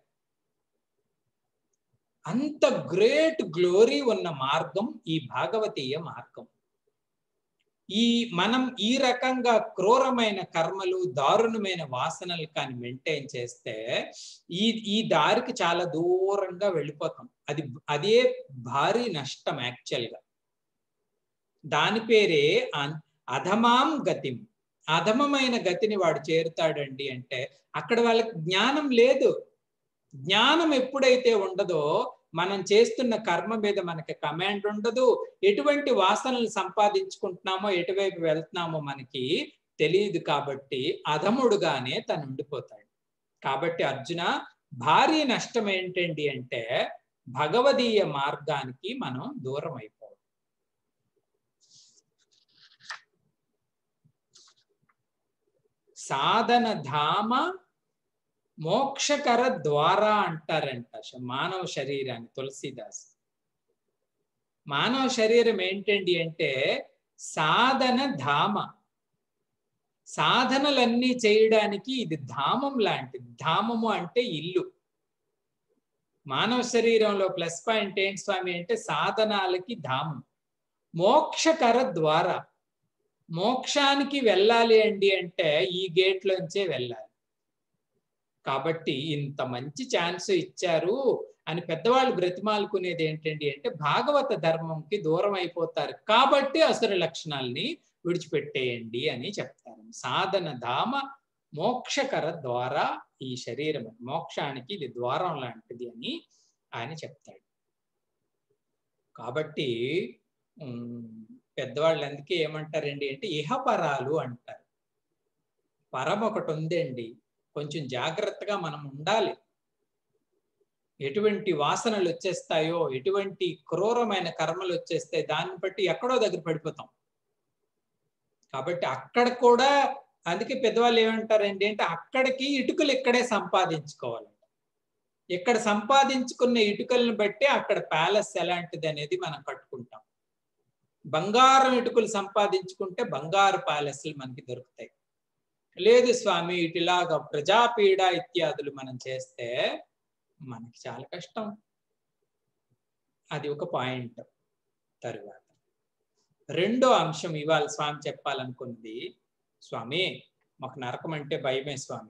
అంత గ్రేట్ గ్లోరీ ఉన్న మార్గం ఈ భాగవతీయ మార్గం ఈ మనం ఈ రకంగా క్రూరమైన కర్మలు దారుణమైన వాసనలు కానీ మెయింటైన్ చేస్తే ఈ ఈ దారికి చాలా దూరంగా వెళ్ళిపోతాం అది అదే భారీ నష్టం యాక్చువల్గా దాని పేరే అధమాం గతిం అధమమైన గతిని వాడు చేరుతాడండి అంటే అక్కడ వాళ్ళకి జ్ఞానం లేదు జ్ఞానం ఎప్పుడైతే ఉండదో మనం చేస్తున్న కర్మ మీద మనకి కమాండ్ ఉండదు ఎటువంటి వాసనలు సంపాదించుకుంటున్నామో ఎటువైపు వెళ్తున్నామో మనకి తెలియదు కాబట్టి అధముడుగానే తను ఉండిపోతాడు కాబట్టి అర్జున భారీ నష్టం ఏంటండి అంటే భగవదీయ మార్గానికి మనం దూరం అయిపోవడం సాధన ధామ మోక్షకర ద్వారా అంటారంట మానవ శరీరాన్ని తులసీదాస్ మానవ శరీరం ఏంటండి అంటే సాధన ధామ సాధనలన్నీ చేయడానికి ఇది ధామం లాంటిది ధామము అంటే ఇల్లు మానవ శరీరంలో ప్లస్ పాయింట్ ఏంటి స్వామి అంటే సాధనాలకి ధామం మోక్షకర ద్వారా మోక్షానికి వెళ్ళాలి అండి అంటే ఈ గేట్లోంచే వెళ్ళాలి కాబట్టి ఇంత మంచి ఛాన్స్ ఇచ్చారు అని పెద్దవాళ్ళు బ్రతిమాలుకునేది ఏంటండి అంటే భాగవత ధర్మంకి దూరం అయిపోతారు కాబట్టి అసుర లక్షణాలని విడిచిపెట్టేయండి అని చెప్తారు సాధన ధామ మోక్షకర ద్వారా ఈ శరీరం మోక్షానికి ఇది ద్వారం లాంటిది అని ఆయన చెప్తాడు కాబట్టి పెద్దవాళ్ళు అందుకే ఏమంటారండి అంటే ఇహపరాలు అంటారు పరం ఒకటి ఉందండి కొంచెం జాగ్రత్తగా మనం ఉండాలి ఎటువంటి వాసనలు వచ్చేస్తాయో ఎటువంటి క్రూరమైన కర్మలు వచ్చేస్తాయి దాన్ని బట్టి ఎక్కడో దగ్గర పడిపోతాం కాబట్టి అక్కడ కూడా అందుకే పెద్దవాళ్ళు ఏమంటారండి అంటే అక్కడికి ఇటుకలు ఇక్కడే సంపాదించుకోవాలంట ఇక్కడ సంపాదించుకున్న ఇటుకలను బట్టి అక్కడ ప్యాలెస్ ఎలాంటిది అనేది మనం కట్టుకుంటాం బంగారం ఇటుకలు సంపాదించుకుంటే బంగారు ప్యాలెస్లు మనకి దొరుకుతాయి లేదు స్వామి ఇటులాగా ప్రజాపీడ ఇత్యాదులు మనం చేస్తే మనకి చాలా కష్టం అది ఒక పాయింట్ తరువాత రెండో అంశం ఇవాళ స్వామి చెప్పాలనుకున్నది స్వామి మాకు నరకం అంటే భయమే స్వామి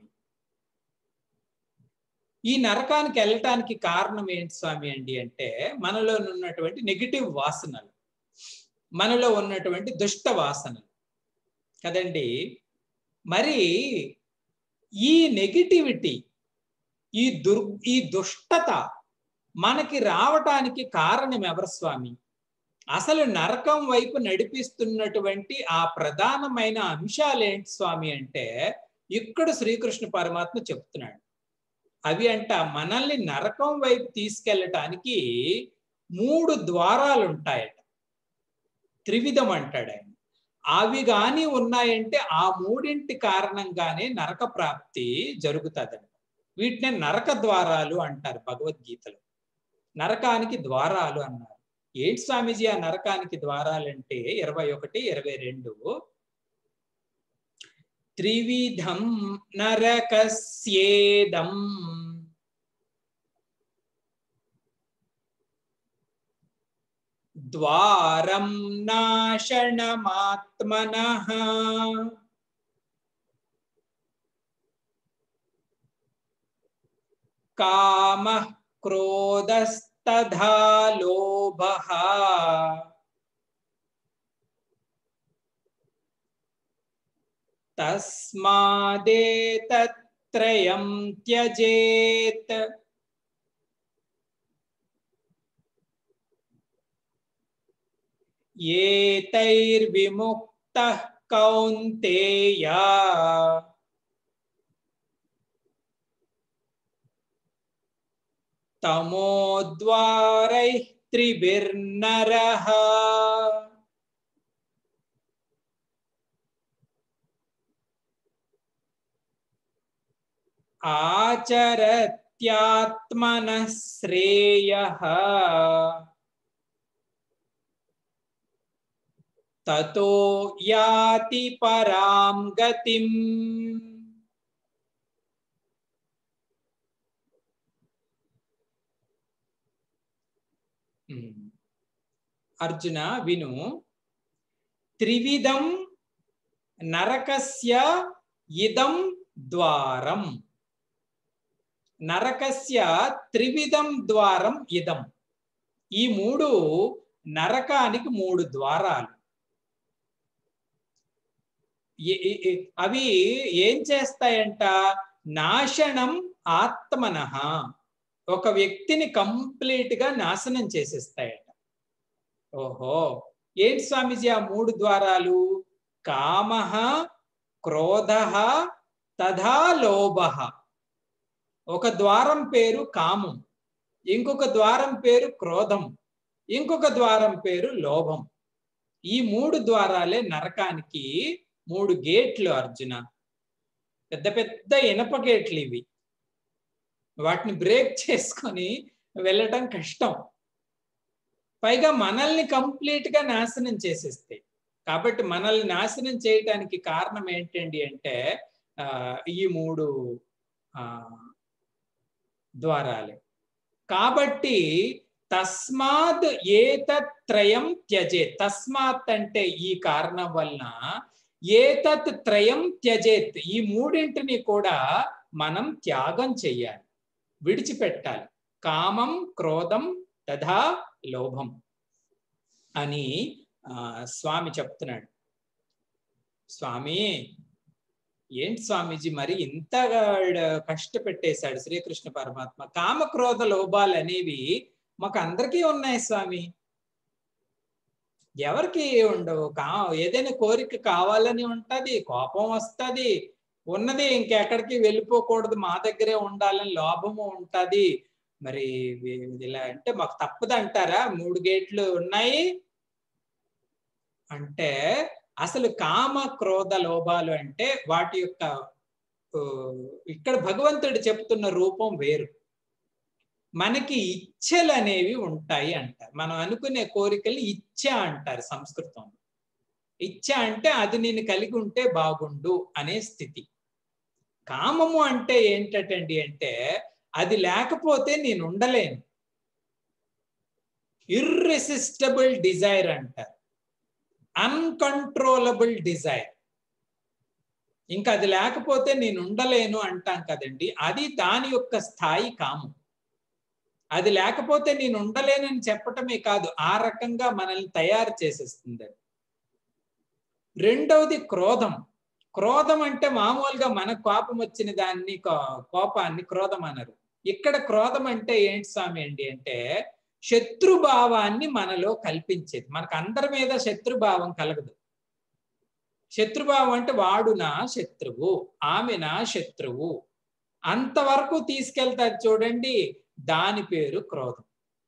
ఈ నరకానికి వెళ్ళటానికి కారణం ఏంటి స్వామి అండి అంటే మనలో ఉన్నటువంటి నెగిటివ్ వాసనలు మనలో ఉన్నటువంటి దుష్ట వాసనలు కదండి మరి ఈ నెగిటివిటీ ఈ దుర్ ఈ దుష్టత మనకి రావటానికి కారణం ఎవరు స్వామి అసలు నరకం వైపు నడిపిస్తున్నటువంటి ఆ ప్రధానమైన అంశాలు ఏంటి స్వామి అంటే ఇక్కడ శ్రీకృష్ణ పరమాత్మ చెప్తున్నాడు అవి అంట మనల్ని నరకం వైపు తీసుకెళ్ళటానికి మూడు ద్వారాలు ఉంటాయట త్రివిధం అంటాడు ఆయన అవి కానీ ఉన్నాయంటే ఆ మూడింటి కారణంగానే నరక ప్రాప్తి జరుగుతుందంట వీటినే నరక ద్వారాలు అంటారు భగవద్గీతలో నరకానికి ద్వారాలు అన్నారు ఏంటి స్వామీజీ ఆ నరకానికి ద్వారాలంటే ఇరవై ఒకటి ఇరవై రెండు త్రివిధం నరకస్యేదం ద్వారం నాశనమాత్మన కామ క్రోధస్తథా లోభ తస్మాదేతత్రయం త్యజేత్ ఏతైర్విముక్తః కౌంతేయ తమోద్వారైः త్రిభిర్నరः ఆచరత్యాత్మనः శ్రేయः తతో యాతి పరాం గతిం అర్జున విను త్రివిధం నరకస్య ఇదం ద్వారం నరకస్య త్రివిధం ద్వారం ఇదం ఈ మూడు నరకానికి మూడు ద్వారాలు అవి ఏం చేస్తాయంట నాశనం ఆత్మన ఒక వ్యక్తిని కంప్లీట్ గా నాశనం చేసేస్తాయట ఓహో ఏంటి స్వామీజీ ఆ మూడు ద్వారాలు కామ క్రోధ తథా లోభ ఒక ద్వారం పేరు కామం ఇంకొక ద్వారం పేరు క్రోధం ఇంకొక ద్వారం పేరు లోభం ఈ మూడు ద్వారాలే నరకానికి మూడు గేట్లు అర్జున పెద్ద పెద్ద ఇనప గేట్లు ఇవి వాటిని బ్రేక్ చేసుకొని వెళ్ళటం కష్టం పైగా మనల్ని కంప్లీట్ గా నాశనం చేసేస్తాయి కాబట్టి మనల్ని నాశనం చేయటానికి కారణం ఏంటండి అంటే ఆ, ఈ మూడు ఆ, ద్వారాలే కాబట్టి తస్మాత్ ఏతత్రయం త్యజేత్ తస్మాత్ అంటే ఈ కారణం వలన ఏతత్ త్రయం త్యజేత్ ఈ మూడింటిని కూడా మనం త్యాగం చెయ్యాలి విడిచిపెట్టాలి కామం క్రోధం తథా లోభం అని ఆ, స్వామి చెప్తున్నాడు స్వామి ఏంటి స్వామీజీ మరి ఇంతగా కష్టపెట్టేశాడు శ్రీకృష్ణ పరమాత్మ కామక్రోధ లోభాలు అనేవి మాకు అందరికీ ఉన్నాయి స్వామి ఎవరికి ఉండవు కా ఏదైనా కోరిక కావాలని ఉంటది కోపం వస్తది ఉన్నది ఇంకెక్కడికి వెళ్ళిపోకూడదు మా దగ్గరే ఉండాలని లోభము ఉంటది మరి వి- ఇలా అంటే మాకు తప్పదు అంటారా మూడు గేట్లు ఉన్నాయి అంటే అసలు కామ క్రోధ లోభాలు అంటే వాటి యొక్క ఆ, ఇక్కడ భగవంతుడు చెప్తున్న రూపం వేరు మనకి ఇచ్ఛలు అనేవి ఉంటాయి అంటారు మనం అనుకునే కోరికల్ని ఇచ్ఛ అంటారు సంస్కృతంలో ఇచ్ఛ అంటే అది నేను కలిగి ఉంటే బాగుండు అనే స్థితి కామము అంటే ఏంటండి అంటే అది లేకపోతే నేను ఉండలేను ఇర్రెసిస్టబుల్ డిజైర్ అంటారు అన్కంట్రోలబుల్ డిజైర్ ఇంకా అది లేకపోతే నేను ఉండలేను అంటాం కదండి అది దాని యొక్క స్థాయి కామం అది లేకపోతే నేను ఉండలేనని చెప్పటమే కాదు ఆ రకంగా మనల్ని తయారు చేసేస్తుంది అది రెండవది క్రోధం క్రోధం అంటే మామూలుగా మన కోపం వచ్చిన దాన్ని కో- కోపాన్ని క్రోధం అనరు ఇక్కడ క్రోధం అంటే ఏంటి స్వామి అండి అంటే శత్రుభావాన్ని మనలో కల్పించేది మనకు అందరి మీద శత్రుభావం కలగదు శత్రుభావం అంటే వాడు నా శత్రువు ఆమె నా శత్రువు అంతవరకు తీసుకెళ్తారు చూడండి దాని పేరు క్రోధం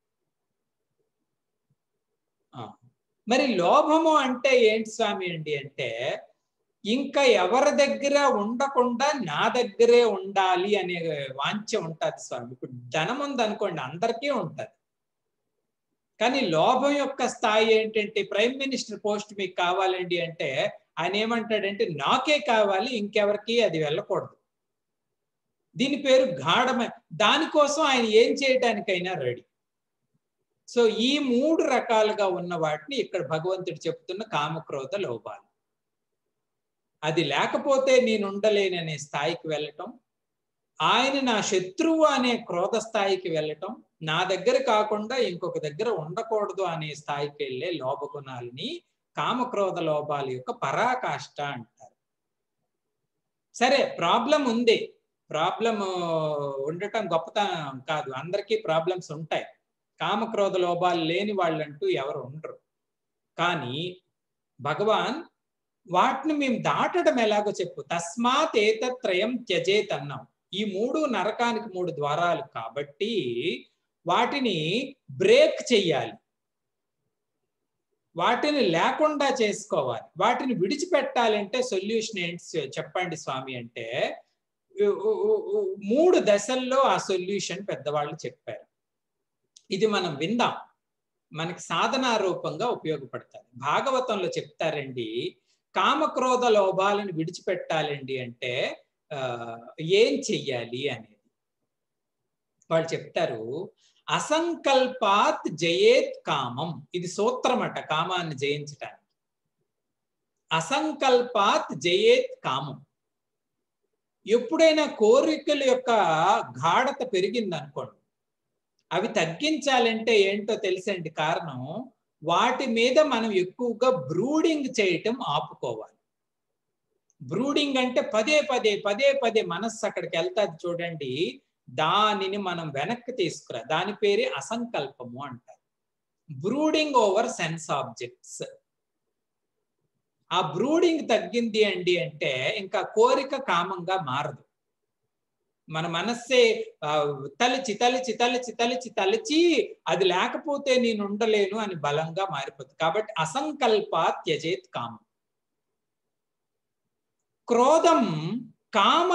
ఆ. మరి లోభము అంటే ఏంటి స్వామి అండి అంటే ఇంకా ఎవరి దగ్గర ఉండకుండా నా దగ్గరే ఉండాలి అనే వాంఛ ఉంటది స్వామి ఇప్పుడు ధనం ఉంది అనుకోండి అందరికీ ఉంటది కానీ లోభం యొక్క స్థాయి ఏంటంటే ప్రైమ్ మినిస్టర్ పోస్ట్ మీకు కావాలండి అంటే ఆయన ఏమంటాడంటే నాకే కావాలి ఇంకెవరికి అది వెళ్ళకూడదు దీని పేరు గాఢమ దానికోసం ఆయన ఏం చేయటానికైనా రెడీ సో ఈ మూడు రకాలుగా ఉన్న వాటిని ఇక్కడ భగవంతుడు చెప్తున్న కామక్రోధ లోపాలు అది లేకపోతే నేను ఉండలేననే స్థాయికి వెళ్ళటం ఆయన నా శత్రువు అనే క్రోధ స్థాయికి వెళ్ళటం నా దగ్గర కాకుండా ఇంకొక దగ్గర ఉండకూడదు అనే స్థాయికి వెళ్ళే లోభ గుణాలని కామక్రోధ లోపాల యొక్క పరాకాష్ట అంటారు సరే ప్రాబ్లం ఉంది ప్రాబ్లం ఉండటం గొప్పతనం కాదు అందరికీ ప్రాబ్లమ్స్ ఉంటాయి కామక్రోధ లోపాలు లేని వాళ్ళంటూ ఎవరు ఉండరు కానీ భగవాన్ వాటిని మేము దాటడం ఎలాగో చెప్పు తస్మాత్ ఏతత్రయం త్యజేత్ అన్నాం ఈ మూడు నరకానికి మూడు ద్వారాలు కాబట్టి వాటిని బ్రేక్ చెయ్యాలి వాటిని లేకుండా చేసుకోవాలి వాటిని విడిచిపెట్టాలంటే సొల్యూషన్ ఏంటి చెప్పండి స్వామి అంటే మూడు దశల్లో ఆ సొల్యూషన్ పెద్దవాళ్ళు చెప్పారు ఇది మనం విందాం మనకి సాధనా రూపంగా ఉపయోగపడుతుంది భాగవతంలో చెప్తారండి కామక్రోధ లోభాలను విడిచిపెట్టాలండి అంటే ఆ ఏం చెయ్యాలి అనేది వాళ్ళు చెప్తారు అసంకల్పాత్ జయేత్ కామం ఇది సూత్రం అట కామాన్ని జయించటానికి అసంకల్పాత్ జయేత్ కామం ఎప్పుడైనా కోరికల యొక్క గాఢత పెరిగింది అనుకోండి అవి తగ్గించాలంటే ఏంటో తెలుసండి కారణం వాటి మీద మనం ఎక్కువగా బ్రూడింగ్ చేయటం ఆపుకోవాలి బ్రూడింగ్ అంటే పదే పదే పదే పదే మనస్సు అక్కడికి వెళ్తాది చూడండి దానిని మనం వెనక్కి తీసుకురా దాని పేరే అసంకల్పము అంటారు బ్రూడింగ్ ఓవర్ సెన్స్ ఆబ్జెక్ట్స్ ఆ బ్రూడింగ్ తగ్గింది అండి అంటే ఇంకా కోరిక కామంగా మారదు మన మనస్సే తలిచి తలిచి తలిచి తలిచి తలిచి అది లేకపోతే నేను ఉండలేను అని బలంగా మారిపోతుంది కాబట్టి అసంకల్ప త్యజేత్ కామం క్రోధం కామ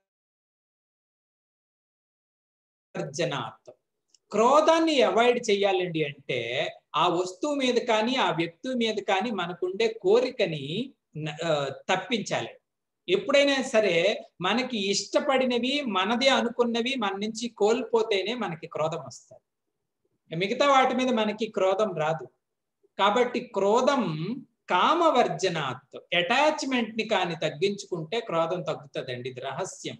వివర్జనాత్ క్రోధాన్ని అవాయిడ్ చేయాలండి అంటే ఆ వస్తువు మీద కానీ ఆ వ్యక్తి మీద కానీ మనకుండే కోరికని తప్పించాలి ఎప్పుడైనా సరే మనకి ఇష్టపడినవి మనదే అనుకున్నవి మన నుంచి కోల్పోతేనే మనకి క్రోధం వస్తుంది మిగతా వాటి మీద మనకి క్రోధం రాదు కాబట్టి క్రోధం కామవర్జనాత్ అటాచ్మెంట్ ని కానీ తగ్గించుకుంటే క్రోధం తగ్గుతుందండి ఇది రహస్యం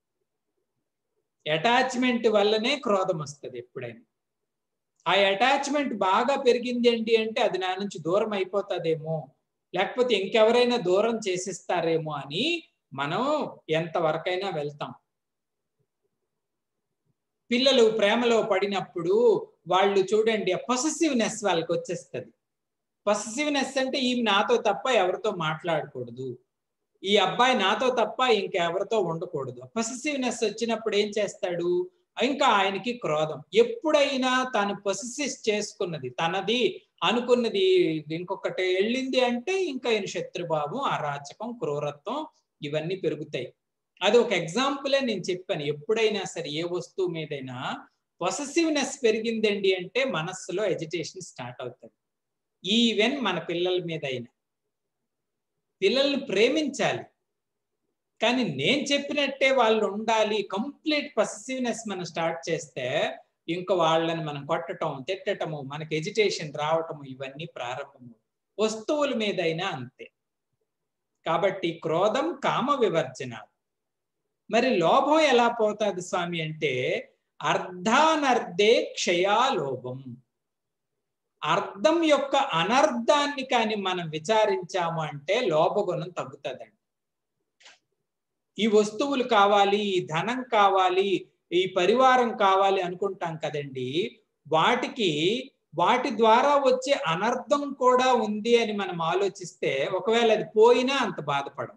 అటాచ్మెంట్ వల్లనే క్రోధం వస్తుంది ఎప్పుడైనా ఆ అటాచ్మెంట్ బాగా పెరిగింది ఏంటి అంటే అది నా నుంచి దూరం అయిపోతుందేమో లేకపోతే ఇంకెవరైనా దూరం చేసిస్తారేమో అని మనం ఎంతవరకైనా వెళ్తాం పిల్లలు ప్రేమలో పడినప్పుడు వాళ్ళు చూడండి పొసెసివ్నెస్ వాళ్ళకి వచ్చేస్తుంది పొసెసివ్నెస్ అంటే ఈమె నాతో తప్ప ఎవరితో మాట్లాడకూడదు ఈ అబ్బాయి నాతో తప్ప ఇంకెవరితో ఉండకూడదు పొసెసివ్నెస్ వచ్చినప్పుడు ఏం చేస్తాడు ఇంకా ఆయనకి క్రోధం ఎప్పుడైనా తను పొసెసిస్ చేసుకున్నది తనది అనుకున్నది ఇంకొకటి వెళ్ళింది అంటే ఇంకా ఈయన శత్రుభావం అరాచకం క్రూరత్వం ఇవన్నీ పెరుగుతాయి అది ఒక ఎగ్జాంపులే నేను చెప్పాను ఎప్పుడైనా సరే ఏ వస్తువు మీదైనా పొసెసివ్నెస్ పెరిగిందండి అంటే మనస్సులో ఎజిటేషన్ స్టార్ట్ అవుతుంది ఈవెన్ మన పిల్లల మీద అయినా పిల్లల్ని ప్రేమించాలి కానీ నేను చెప్పినట్టే వాళ్ళు ఉండాలి కంప్లీట్ పొసెసివ్నెస్ మనం స్టార్ట్ చేస్తే ఇంకా వాళ్ళని మనం కొట్టటం తిట్టటము మనకి ఎజిటేషన్ రావటము ఇవన్నీ ప్రారంభము వస్తువుల మీదైనా అంతే కాబట్టి క్రోధం కామ వివర్జన మరి లోభం ఎలా పోతుంది స్వామి అంటే అర్ధానర్ధే క్షయా లోభం అర్థం యొక్క అనర్థాన్ని కానీ మనం విచారించాము అంటే లోభగుణం తగ్గుతుందండి ఈ వస్తువులు కావాలి ఈ ధనం కావాలి ఈ పరివారం కావాలి అనుకుంటాం కదండి వాటికి వాటి ద్వారా వచ్చే అనర్థం కూడా ఉంది అని మనం ఆలోచిస్తే ఒకవేళ అది పోయినా అంత బాధపడం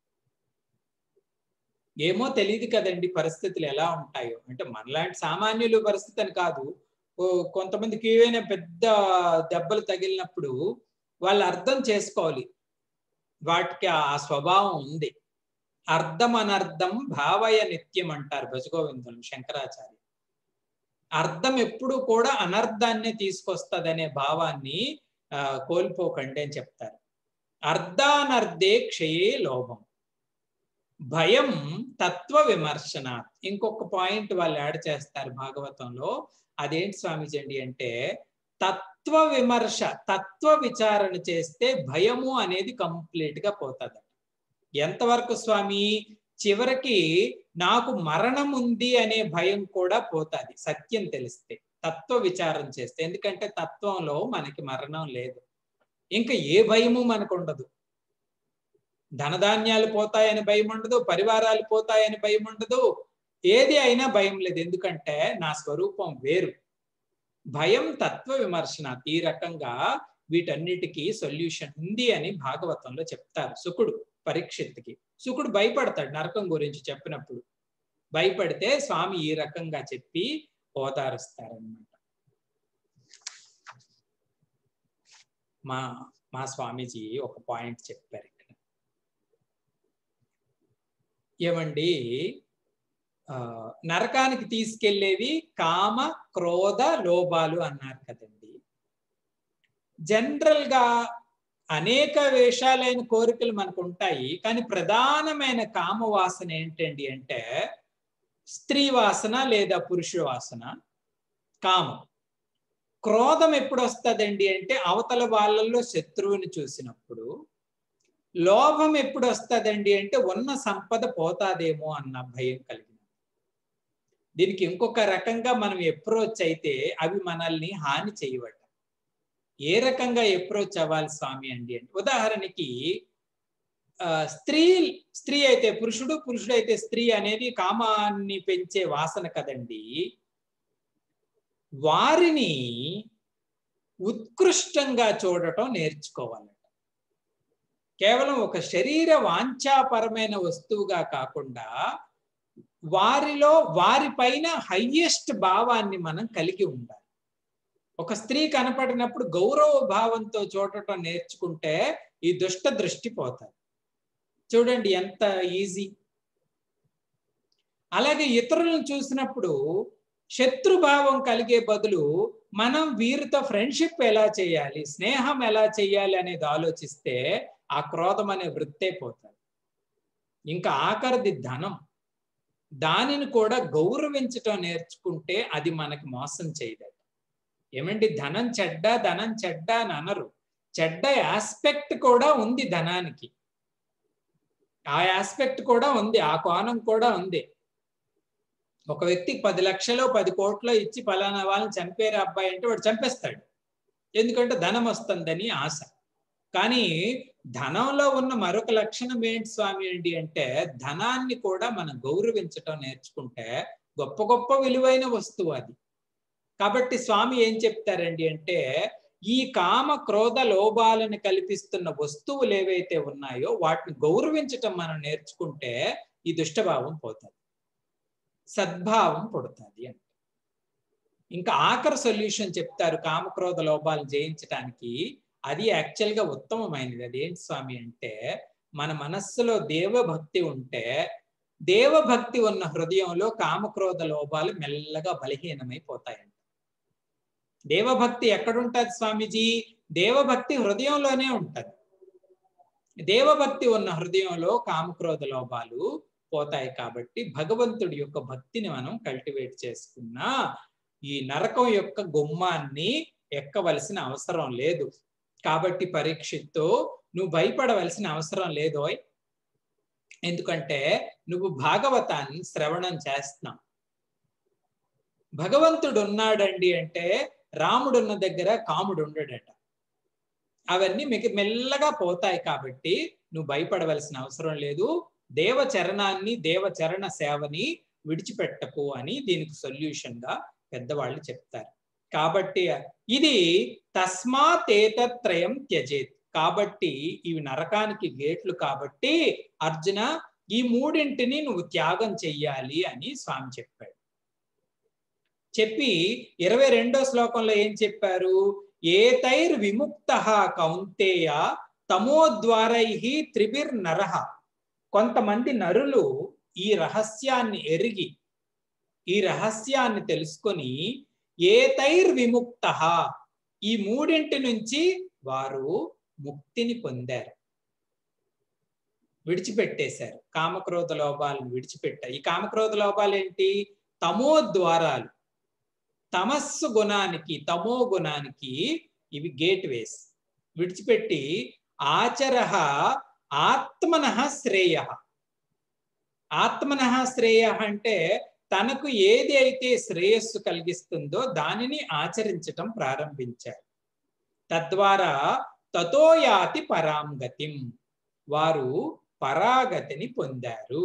ఏమో తెలియదు కదండి పరిస్థితులు ఎలా ఉంటాయో అంటే మనలాంటి సామాన్యులు పరిస్థితి అని కాదు కొంతమందికి ఏవైనా పెద్ద దెబ్బలు తగిలినప్పుడు వాళ్ళు అర్థం చేసుకోవాలి వాటికి ఆ స్వభావం ఉంది అర్థం అనర్థం భావయ నిత్యం అంటారు భజగోవిందులు శంకరాచార్య అర్థం ఎప్పుడు కూడా అనర్థాన్ని తీసుకొస్తుందనే భావాన్ని ఆ కోల్పోకండి అని చెప్తారు అర్ధానర్ధే క్షయే లోభం భయం తత్వ విమర్శన ఇంకొక పాయింట్ వాళ్ళు యాడ్ చేస్తారు భాగవతంలో అదేంటి స్వామీజీ అండి అంటే తత్వ విమర్శ తత్వ విచారణ చేస్తే భయము అనేది కంప్లీట్ గా పోతుంది ఎంతవరకు స్వామి చివరికి నాకు మరణం ఉంది అనే భయం కూడా పోతుంది సత్యం తెలిస్తే తత్వ విచారం చేస్తే ఎందుకంటే తత్వంలో మనకి మరణం లేదు ఇంకా ఏ భయము మనకు ఉండదు ధనధాన్యాలు పోతాయని భయం ఉండదు పరివారాలు పోతాయని భయం ఉండదు ఏది అయినా భయం లేదు ఎందుకంటే నా స్వరూపం వేరు భయం తత్వ విమర్శన ఈ రకంగా వీటన్నిటికీ సొల్యూషన్ ఉంది అని భాగవతంలో చెప్తారు సుకుడు పరీక్షిత్కి సుకుడు భయపడతాడు నరకం గురించి చెప్పినప్పుడు భయపడితే స్వామి ఈ రకంగా చెప్పి ఓదారుస్తారనమాట మా మా స్వామీజీ ఒక పాయింట్ చెప్పారు ఇక్కడ ఏమండి నరకానికి తీసుకెళ్లేవి కామ క్రోధ లోభాలు అన్నారు కదండి జనరల్ గా అనేక వేషాలైన కోరికలు మనకు ఉంటాయి కానీ ప్రధానమైన కామ వాసన ఏంటండి అంటే స్త్రీ వాసన లేదా పురుష వాసన కామం క్రోధం ఎప్పుడు వస్తుందండి అంటే అవతల వాళ్ళల్లో శత్రువుని చూసినప్పుడు లోభం ఎప్పుడు వస్తుందండి అంటే ఉన్న సంపద పోతాదేమో అన్న భయం కలిగిన దీనికి ఇంకొక రకంగా మనం అప్రోచ్ అయితే అవి మనల్ని హాని చేయవట ఏ రకంగా అప్రోచ్ అవ్వాలి స్వామి అండి అంటే ఉదాహరణకి స్త్రీ స్త్రీ అయితే పురుషుడు పురుషుడు అయితే స్త్రీ అనేది కామాన్ని పెంచే వాసన కదండి వారిని ఉత్కృష్టంగా చూడటం నేర్చుకోవాలట కేవలం ఒక శరీర వాంఛాపరమైన వస్తువుగా కాకుండా వారిలో వారిపైన హయ్యెస్ట్ భావాన్ని మనం కలిగి ఉండాలి ఒక స్త్రీ కనపడినప్పుడు గౌరవ భావంతో చూడటం నేర్చుకుంటే ఈ దుష్ట దృష్టి పోతుంది చూడండి ఎంత ఈజీ అలాగే ఇతరులను చూసినప్పుడు శత్రుభావం కలిగే బదులు మనం వీరితో ఫ్రెండ్షిప్ ఎలా చేయాలి స్నేహం ఎలా చేయాలి అనేది ఆలోచిస్తే ఆ క్రోధం అనే వృత్తే పోతుంది ఇంకా ఆఖరిది ధనం దానిని కూడా గౌరవించటం నేర్చుకుంటే అది మనకి మోసం చేయదట ఏమండి ధనం చెడ్డ ధనం చెడ్డ అని అనరు చెడ్డ ఆస్పెక్ట్ కూడా ఉంది ధనానికి ఆ ఆస్పెక్ట్ కూడా ఉంది ఆ కోణం కూడా ఉంది ఒక వ్యక్తికి పది లక్షలు పది కోట్లు ఇచ్చి ఫలానా వాళ్ళని చంపేరు అబ్బాయి అంటే వాడు చంపేస్తాడు ఎందుకంటే ధనం వస్తుందని ఆశ కానీ ధనంలో ఉన్న మరొక లక్షణం ఏంటి స్వామి ఏంటి అంటే ధనాన్ని కూడా మనం గౌరవించటం నేర్చుకుంటే గొప్ప గొప్ప విలువైన వస్తువు అది కాబట్టి స్వామి ఏం చెప్తారండి అంటే ఈ కామ క్రోధ లోభాలను కల్పిస్తున్న వస్తువులు ఏవైతే ఉన్నాయో వాటిని గౌరవించటం మనం నేర్చుకుంటే ఈ దుష్టభావం పోతుంది సద్భావం పుడుతుంది అంటే ఇంకా ఆఖరి సొల్యూషన్ చెప్తారు కామక్రోధ లోపాలను జయించడానికి అది యాక్చువల్గా ఉత్తమమైనది అదేంటి స్వామి అంటే మన మనస్సులో దేవభక్తి ఉంటే దేవభక్తి ఉన్న హృదయంలో కామక్రోధ లోపాలు మెల్లగా బలహీనమైపోతాయంట దేవభక్తి ఎక్కడుంటది స్వామీజీ దేవభక్తి హృదయంలోనే ఉంటది దేవభక్తి ఉన్న హృదయంలో కామక్రోధ లోపాలు పోతాయి కాబట్టి భగవంతుడి యొక్క భక్తిని మనం కల్టివేట్ చేసుకున్నా ఈ నరకం యొక్క గుమ్మాన్ని ఎక్కవలసిన అవసరం లేదు కాబట్టి పరీక్షతో నువ్వు భయపడవలసిన అవసరం లేదోయ్ ఎందుకంటే నువ్వు భాగవతాన్ని శ్రవణం చేస్తున్నావు భగవంతుడు ఉన్నాడండి అంటే రాముడున్న దగ్గర కాముడు ఉండడట అవన్నీ మీకు మెల్లగా పోతాయి కాబట్టి నువ్వు భయపడవలసిన అవసరం లేదు దేవచరణాన్ని దేవచరణ సేవని విడిచిపెట్టకు అని దీనికి సొల్యూషన్ గా పెద్దవాళ్ళు చెప్తారు కాబట్టి ఇది తస్మాతేతత్రయం త్యజేత్ కాబట్టి ఇవి నరకానికి గేట్లు కాబట్టి అర్జున ఈ మూడింటిని నువ్వు త్యాగం చెయ్యాలి అని స్వామి చెప్పాడు చెప్పి ఇరవై రెండో శ్లోకంలో ఏం చెప్పారు ఏతైర్ విముక్త కౌంతేయ తమోద్వారై త్రిభిర్ నరహ కొంతమంది నరులు ఈ రహస్యాన్ని ఎరిగి ఈ రహస్యాన్ని తెలుసుకొని ఏతైర్ విముక్త ఈ మూడింటి నుంచి వారు ముక్తిని పొందారు విడిచిపెట్టేశారు కామక్రోధ లోపాలను విడిచిపెట్టారు ఈ కామక్రోధ లోపాలు ఏంటి తమో ద్వారాలు తమస్సు గుణానికి తమో గుణానికి ఇవి గేట్ వేస్ విడిచిపెట్టి ఆచర ఆత్మన శ్రేయ ఆత్మన శ్రేయ అంటే తనకు ఏది అయితే శ్రేయస్సు కలిగిస్తుందో దానిని ఆచరించటం ప్రారంభించారు తద్వారా తతోయాతి పరాంగతిం వారు పరాగతిని పొందారు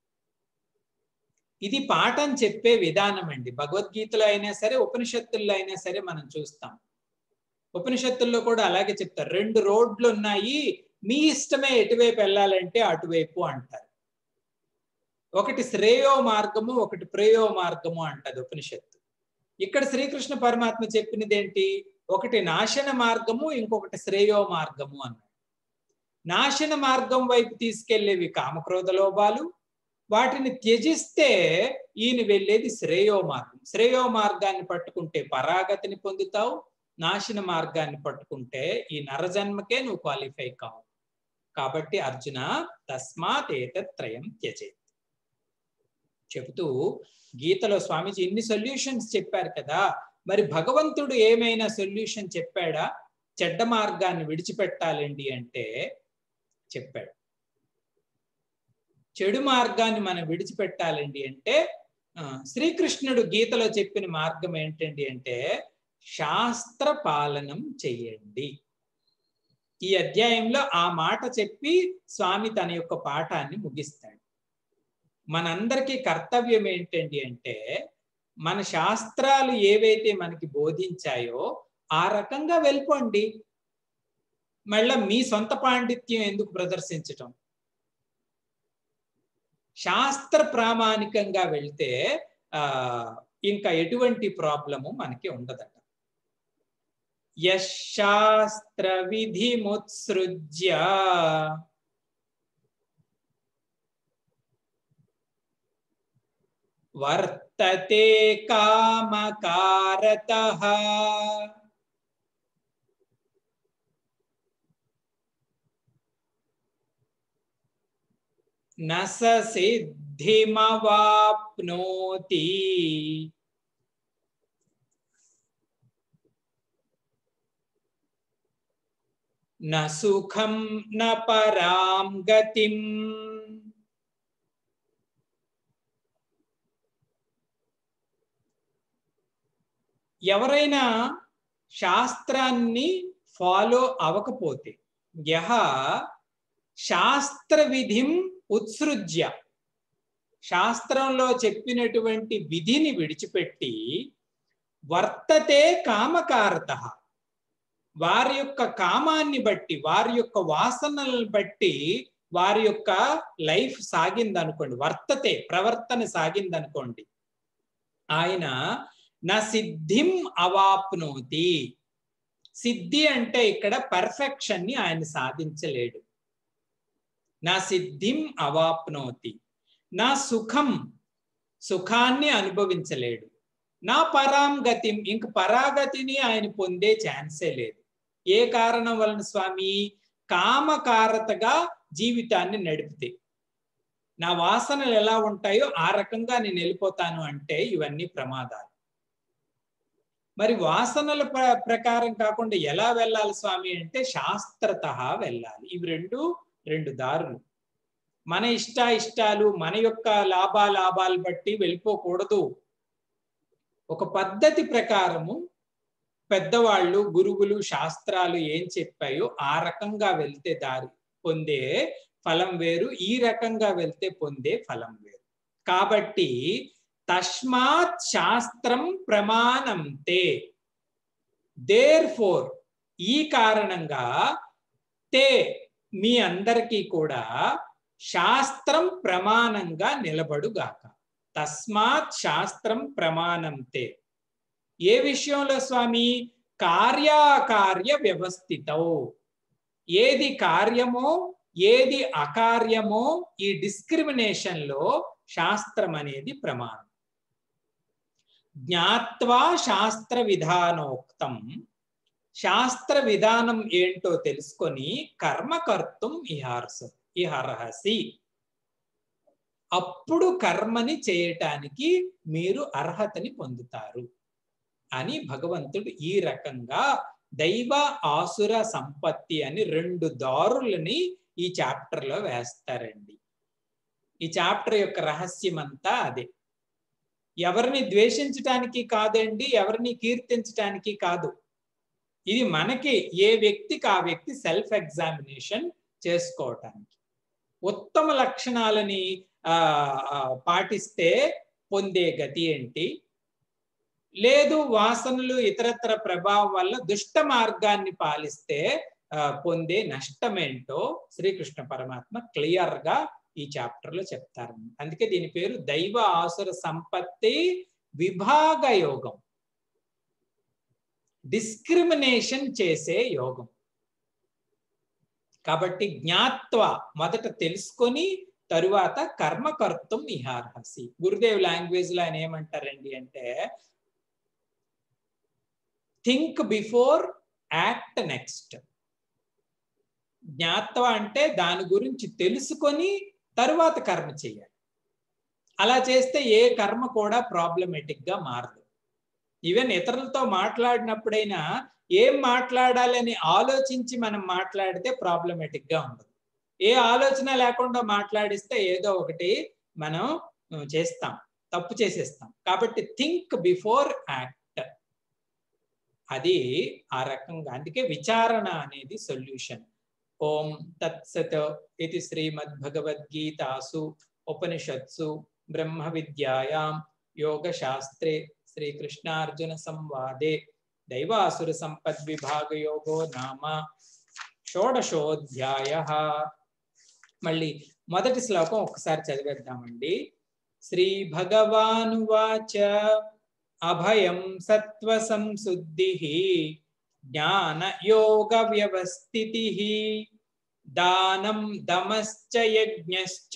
ఇది పాఠం చెప్పే విధానం అండి భగవద్గీతలో అయినా సరే ఉపనిషత్తుల్లో అయినా సరే మనం చూస్తాం ఉపనిషత్తుల్లో కూడా అలాగే చెప్తారు రెండు రోడ్లు ఉన్నాయి మీ ఇష్టమే ఎటువైపు వెళ్ళాలంటే అటువైపు అంటారు ఒకటి శ్రేయో మార్గము ఒకటి ప్రేయో మార్గము అంటది ఉపనిషత్తు ఇక్కడ శ్రీకృష్ణ పరమాత్మ చెప్పినది ఏంటి ఒకటి నాశన మార్గము ఇంకొకటి శ్రేయో మార్గము అన్నాడు నాశన మార్గం వైపు తీసుకెళ్లేవి కామక్రోధ లోపాలు వాటిని త్యజిస్తే ఈయన వెళ్ళేది శ్రేయో మార్గం శ్రేయో మార్గాన్ని పట్టుకుంటే పరాగతిని పొందుతావు నాశన మార్గాన్ని పట్టుకుంటే ఈ నరజన్మకే నువ్వు క్వాలిఫై కావు కాబట్టి అర్జున తస్మాత్ ఏతత్రయం త్యజేత్ చెబుతూ గీతలో స్వామీజీ ఇన్ని సొల్యూషన్స్ చెప్పారు కదా మరి భగవంతుడు ఏమైనా సొల్యూషన్ చెప్పాడా చెడ్డ మార్గాన్ని విడిచిపెట్టాలండి అంటే చెప్పాడు చెడు మార్గాన్ని మనం విడిచిపెట్టాలండి అంటే శ్రీకృష్ణుడు గీతలో చెప్పిన మార్గం ఏంటండి అంటే శాస్త్ర పాలనం చెయ్యండి ఈ అధ్యాయంలో ఆ మాట చెప్పి స్వామి తన యొక్క పాఠాన్ని ముగిస్తాడు మనందరికీ కర్తవ్యం ఏంటండి అంటే మన శాస్త్రాలు ఏవైతే మనకి బోధించాయో ఆ రకంగా వెళ్ళిపోండి మళ్ళా మీ సొంత పాండిత్యం ఎందుకు ప్రదర్శించటం శాస్త్ర ప్రామాణికంగా వెళ్తే ఆ ఇంకా ఎటువంటి ప్రాబ్లము మనకి ఉండదట యశాస్త్ర విధిముత్సృజ్య వర్తతే కామకారత న సిద్ధిమవాప్నోతి న సుఖం న పరాం గతిం ఎవరైనా శాస్త్రాన్ని ఫాలో అవ్వకపోతే యహ శాస్త్ర విధిం ఉత్సృజ్య శాస్త్రంలో చెప్పినటువంటి విధిని విడిచిపెట్టి వర్తతే కామకారత వారి యొక్క కామాన్ని బట్టి వారి యొక్క వాసనలను బట్టి వారి యొక్క లైఫ్ సాగిందనుకోండి వర్తతే ప్రవర్తన సాగిందనుకోండి ఆయన నా సిద్ధిం అవాప్నోతి సిద్ధి అంటే ఇక్కడ పర్ఫెక్షన్ ని ఆయన సాధించలేడు నా సిద్ధిం అవాప్నోతి నా సుఖం సుఖాన్ని అనుభవించలేడు నా పరాం గతిం ఇంక పరాగతిని ఆయన పొందే ఛాన్సే లేదు ఏ కారణం వలన స్వామి కామకారతగా జీవితాన్ని నడిపితే నా వాసనలు ఎలా ఉంటాయో ఆ రకంగా నేను వెళ్ళిపోతాను అంటే ఇవన్నీ ప్రమాదాలు మరి వాసనల ప్ర- ప్రకారం కాకుండా ఎలా వెళ్ళాలి స్వామి అంటే శాస్త్రత వెళ్ళాలి ఇవి రెండు రెండు దారులు మన ఇష్ట ఇష్టాలు మన యొక్క లాభాలాభాలు బట్టి వెళ్ళిపోకూడదు ఒక పద్ధతి ప్రకారము పెద్దవాళ్ళు గురువులు శాస్త్రాలు ఏం చెప్పాయో ఆ రకంగా వెళ్తే దారి పొందే ఫలం వేరు ఈ రకంగా వెళ్తే పొందే ఫలం వేరు కాబట్టి తస్మాత్ శాస్త్రం ప్రమాణం తే దేర్ ఫోర్ ఈ కారణంగా తే మీ అందరికీ కూడా శాస్త్రం ప్రమాణంగా నిలబడుగాక తస్మాత్ శాస్త్రం ప్రమాణం తే ఏ విషయంలో స్వామి కార్యాకార్య వ్యవస్థితో ఏది కార్యమో ఏది అకార్యమో ఈ డిస్క్రిమినేషన్ లో శాస్త్రం అనేది ప్రమాణం జ్ఞాత్వా శాస్త్ర విధానోక్తం శాస్త్ర విధానం ఏంటో తెలుసుకొని కర్మకర్తం ఇహార్స ఇహర్హసి అప్పుడు కర్మని చేయటానికి మీరు అర్హతని పొందుతారు అని భగవంతుడు ఈ రకంగా దైవ ఆసుర సంపత్తి అని రెండు దారులని ఈ చాప్టర్ లో వేస్తారండి ఈ చాప్టర్ యొక్క రహస్యం అంతా అదే ఎవరిని ద్వేషించటానికి కాదండి ఎవరిని కీర్తించటానికి కాదు ఇది మనకి ఏ వ్యక్తికి ఆ వ్యక్తి సెల్ఫ్ ఎగ్జామినేషన్ చేసుకోవటానికి ఉత్తమ లక్షణాలని ఆ ఆ, పాటిస్తే పొందే గతి ఏంటి లేదు వాసనలు ఇతరత్ర ప్రభావం వల్ల దుష్ట మార్గాన్ని పాలిస్తే ఆ, పొందే నష్టమేంటో శ్రీకృష్ణ పరమాత్మ క్లియర్ గా ఈ చాప్టర్ లో చెప్తారు అందుకే దీని పేరు దైవ ఆసుర సంపత్తి విభాగ యోగం డిస్క్రిమినేషన్ చేసే యోగం కాబట్టి జ్ఞాత్వ మొదట తెలుసుకొని తరువాత కర్మకర్తం ఇహార్హసి గురుదేవ్ లాంగ్వేజ్ లో ఆయన ఏమంటారండి అంటే థింక్ బిఫోర్ యాక్ట్ నెక్స్ట్ జ్ఞాత్వ అంటే దాని గురించి తెలుసుకొని తరువాత కర్మ చేయాలి అలా చేస్తే ఏ కర్మ కూడా ప్రాబ్లమేటిక్ గా మారదు ఈవెన్ ఇతరులతో మాట్లాడినప్పుడైనా ఏం మాట్లాడాలని ఆలోచించి మనం మాట్లాడితే ప్రాబ్లమేటిక్ గా ఉండదు ఏ ఆలోచన లేకుండా మాట్లాడిస్తే ఏదో ఒకటి మనం ఉమ్, చేస్తాం తప్పు చేసేస్తాం కాబట్టి థింక్ బిఫోర్ యాక్ట్ అది ఆ రకంగా అందుకే విచారణ అనేది సొల్యూషన్ ఓం తత్సత్ ఇది శ్రీమద్భగవద్గీతాసు ఉపనిషత్సు బ్రహ్మ విద్యాయాం యోగశాస్త్రే శ్రీకృష్ణార్జున సంవాదే దైవాసుర సంపద్విభాగయోగో నామ షోడశోధ్యాయ మళ్ళీ మొదటి శ్లోకం ఒకసారి చదివేద్దామండి శ్రీ భగవానువాచ అభయం సత్వ సంశుద్ధి జ్ఞాన యోగ వ్యవస్థితి దానం దమశ్చ యజ్ఞశ్చ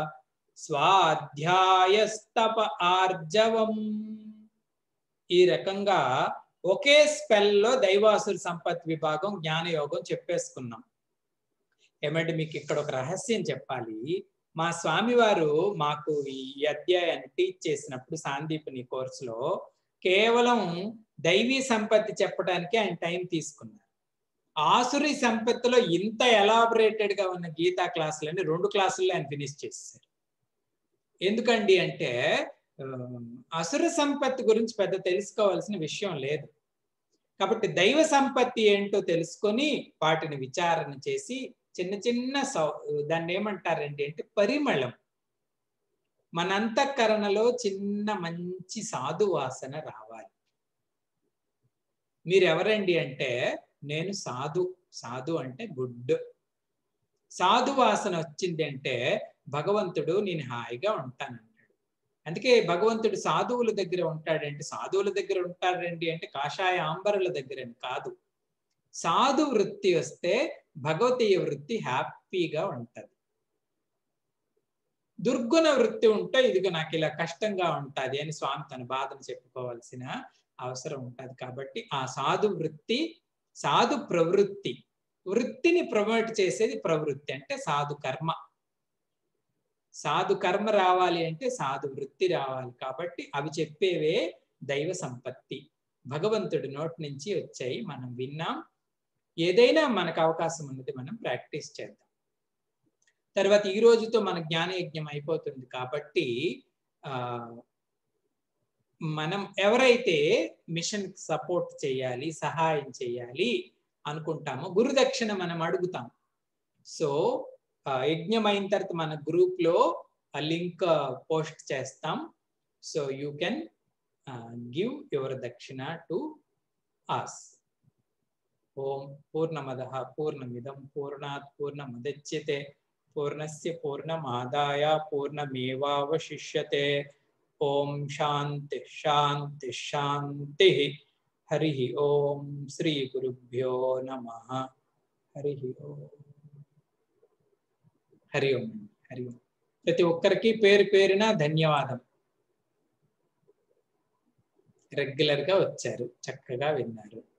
స్వాధ్యాయస్తప ఆర్జవం ఈ రకంగా ఒకే స్పెల్లో దైవాసుర సంపత్ విభాగం జ్ఞానయోగం చెప్పేసుకున్నాం ఏమంటే మీకు ఇక్కడ ఒక రహస్యం చెప్పాలి మా స్వామివారు మాకు ఈ అధ్యాయాన్ని టీచ్ చేసినప్పుడు సాందీపుని కోర్సులో కేవలం దైవీ సంపత్తి చెప్పడానికి ఆయన టైం తీసుకున్నారు ఆసురి సంపత్తిలో ఇంత ఎలాబరేటెడ్ గా ఉన్న గీతా క్లాసులని రెండు క్లాసుల్లో ఆయన ఫినిష్ చేశారు ఎందుకండి అంటే అసుర సంపత్తి గురించి పెద్ద తెలుసుకోవాల్సిన విషయం లేదు కాబట్టి దైవ సంపత్తి ఏంటో తెలుసుకొని వాటిని విచారణ చేసి చిన్న చిన్న సౌ దాన్ని ఏమంటారండి అంటే పరిమళం మన అంతఃకరణలో చిన్న మంచి సాధు వాసన రావాలి మీరు ఎవరండి అంటే నేను సాధు సాధు అంటే గుడ్ సాధు వాసన వచ్చింది అంటే భగవంతుడు నేను హాయిగా ఉంటానంటాడు అందుకే భగవంతుడు సాధువుల దగ్గర ఉంటాడంటే సాధువుల దగ్గర ఉంటాడండి అంటే కాషాయ ఆంబరుల దగ్గర కాదు సాధు వృత్తి వస్తే భగవతీయ వృత్తి హ్యాపీగా ఉంటది దుర్గుణ వృత్తి ఉంటే ఇదిగో నాకు ఇలా కష్టంగా ఉంటుంది అని స్వామి తన బాధను చెప్పుకోవాల్సిన అవసరం ఉంటుంది కాబట్టి ఆ సాధు వృత్తి సాధు ప్రవృత్తి వృత్తిని ప్రమోట్ చేసేది ప్రవృత్తి అంటే సాధు కర్మ సాధు కర్మ రావాలి అంటే సాధు వృత్తి రావాలి కాబట్టి అవి చెప్పేవే దైవ సంపత్తి భగవంతుడి నోటి నుంచి వచ్చాయి మనం విన్నాం ఏదైనా మనకు అవకాశం ఉన్నది మనం ప్రాక్టీస్ చేద్దాం తర్వాత ఈ రోజుతో మన జ్ఞానయజ్ఞం అయిపోతుంది కాబట్టి ఆ మనం ఎవరైతే మిషన్ సపోర్ట్ చేయాలి సహాయం చేయాలి అనుకుంటామో గురుదక్షిణ మనం అడుగుతాం సో యజ్ఞం అయిన తర్వాత మన గ్రూప్ లో ఆ లింక్ పోస్ట్ చేస్తాం so you can give your dakshina to us ఓం పూర్ణమద పూర్ణమిదం పూర్ణాత్ పూర్ణముద్యతే పూర్ణస్య పూర్ణమాదాయ పూర్ణమేవావశిష్యతే ఓం శాంతి శాంతి శాంతి హరి ఓం శ్రీ గురుభ్యో నమ హరి ఓం హరి ఓం హరి ఓం ప్రతి ఒక్కరికి పేరు పేరున ధన్యవాదం రెగ్యులర్ గా వచ్చారు చక్కగా విన్నారు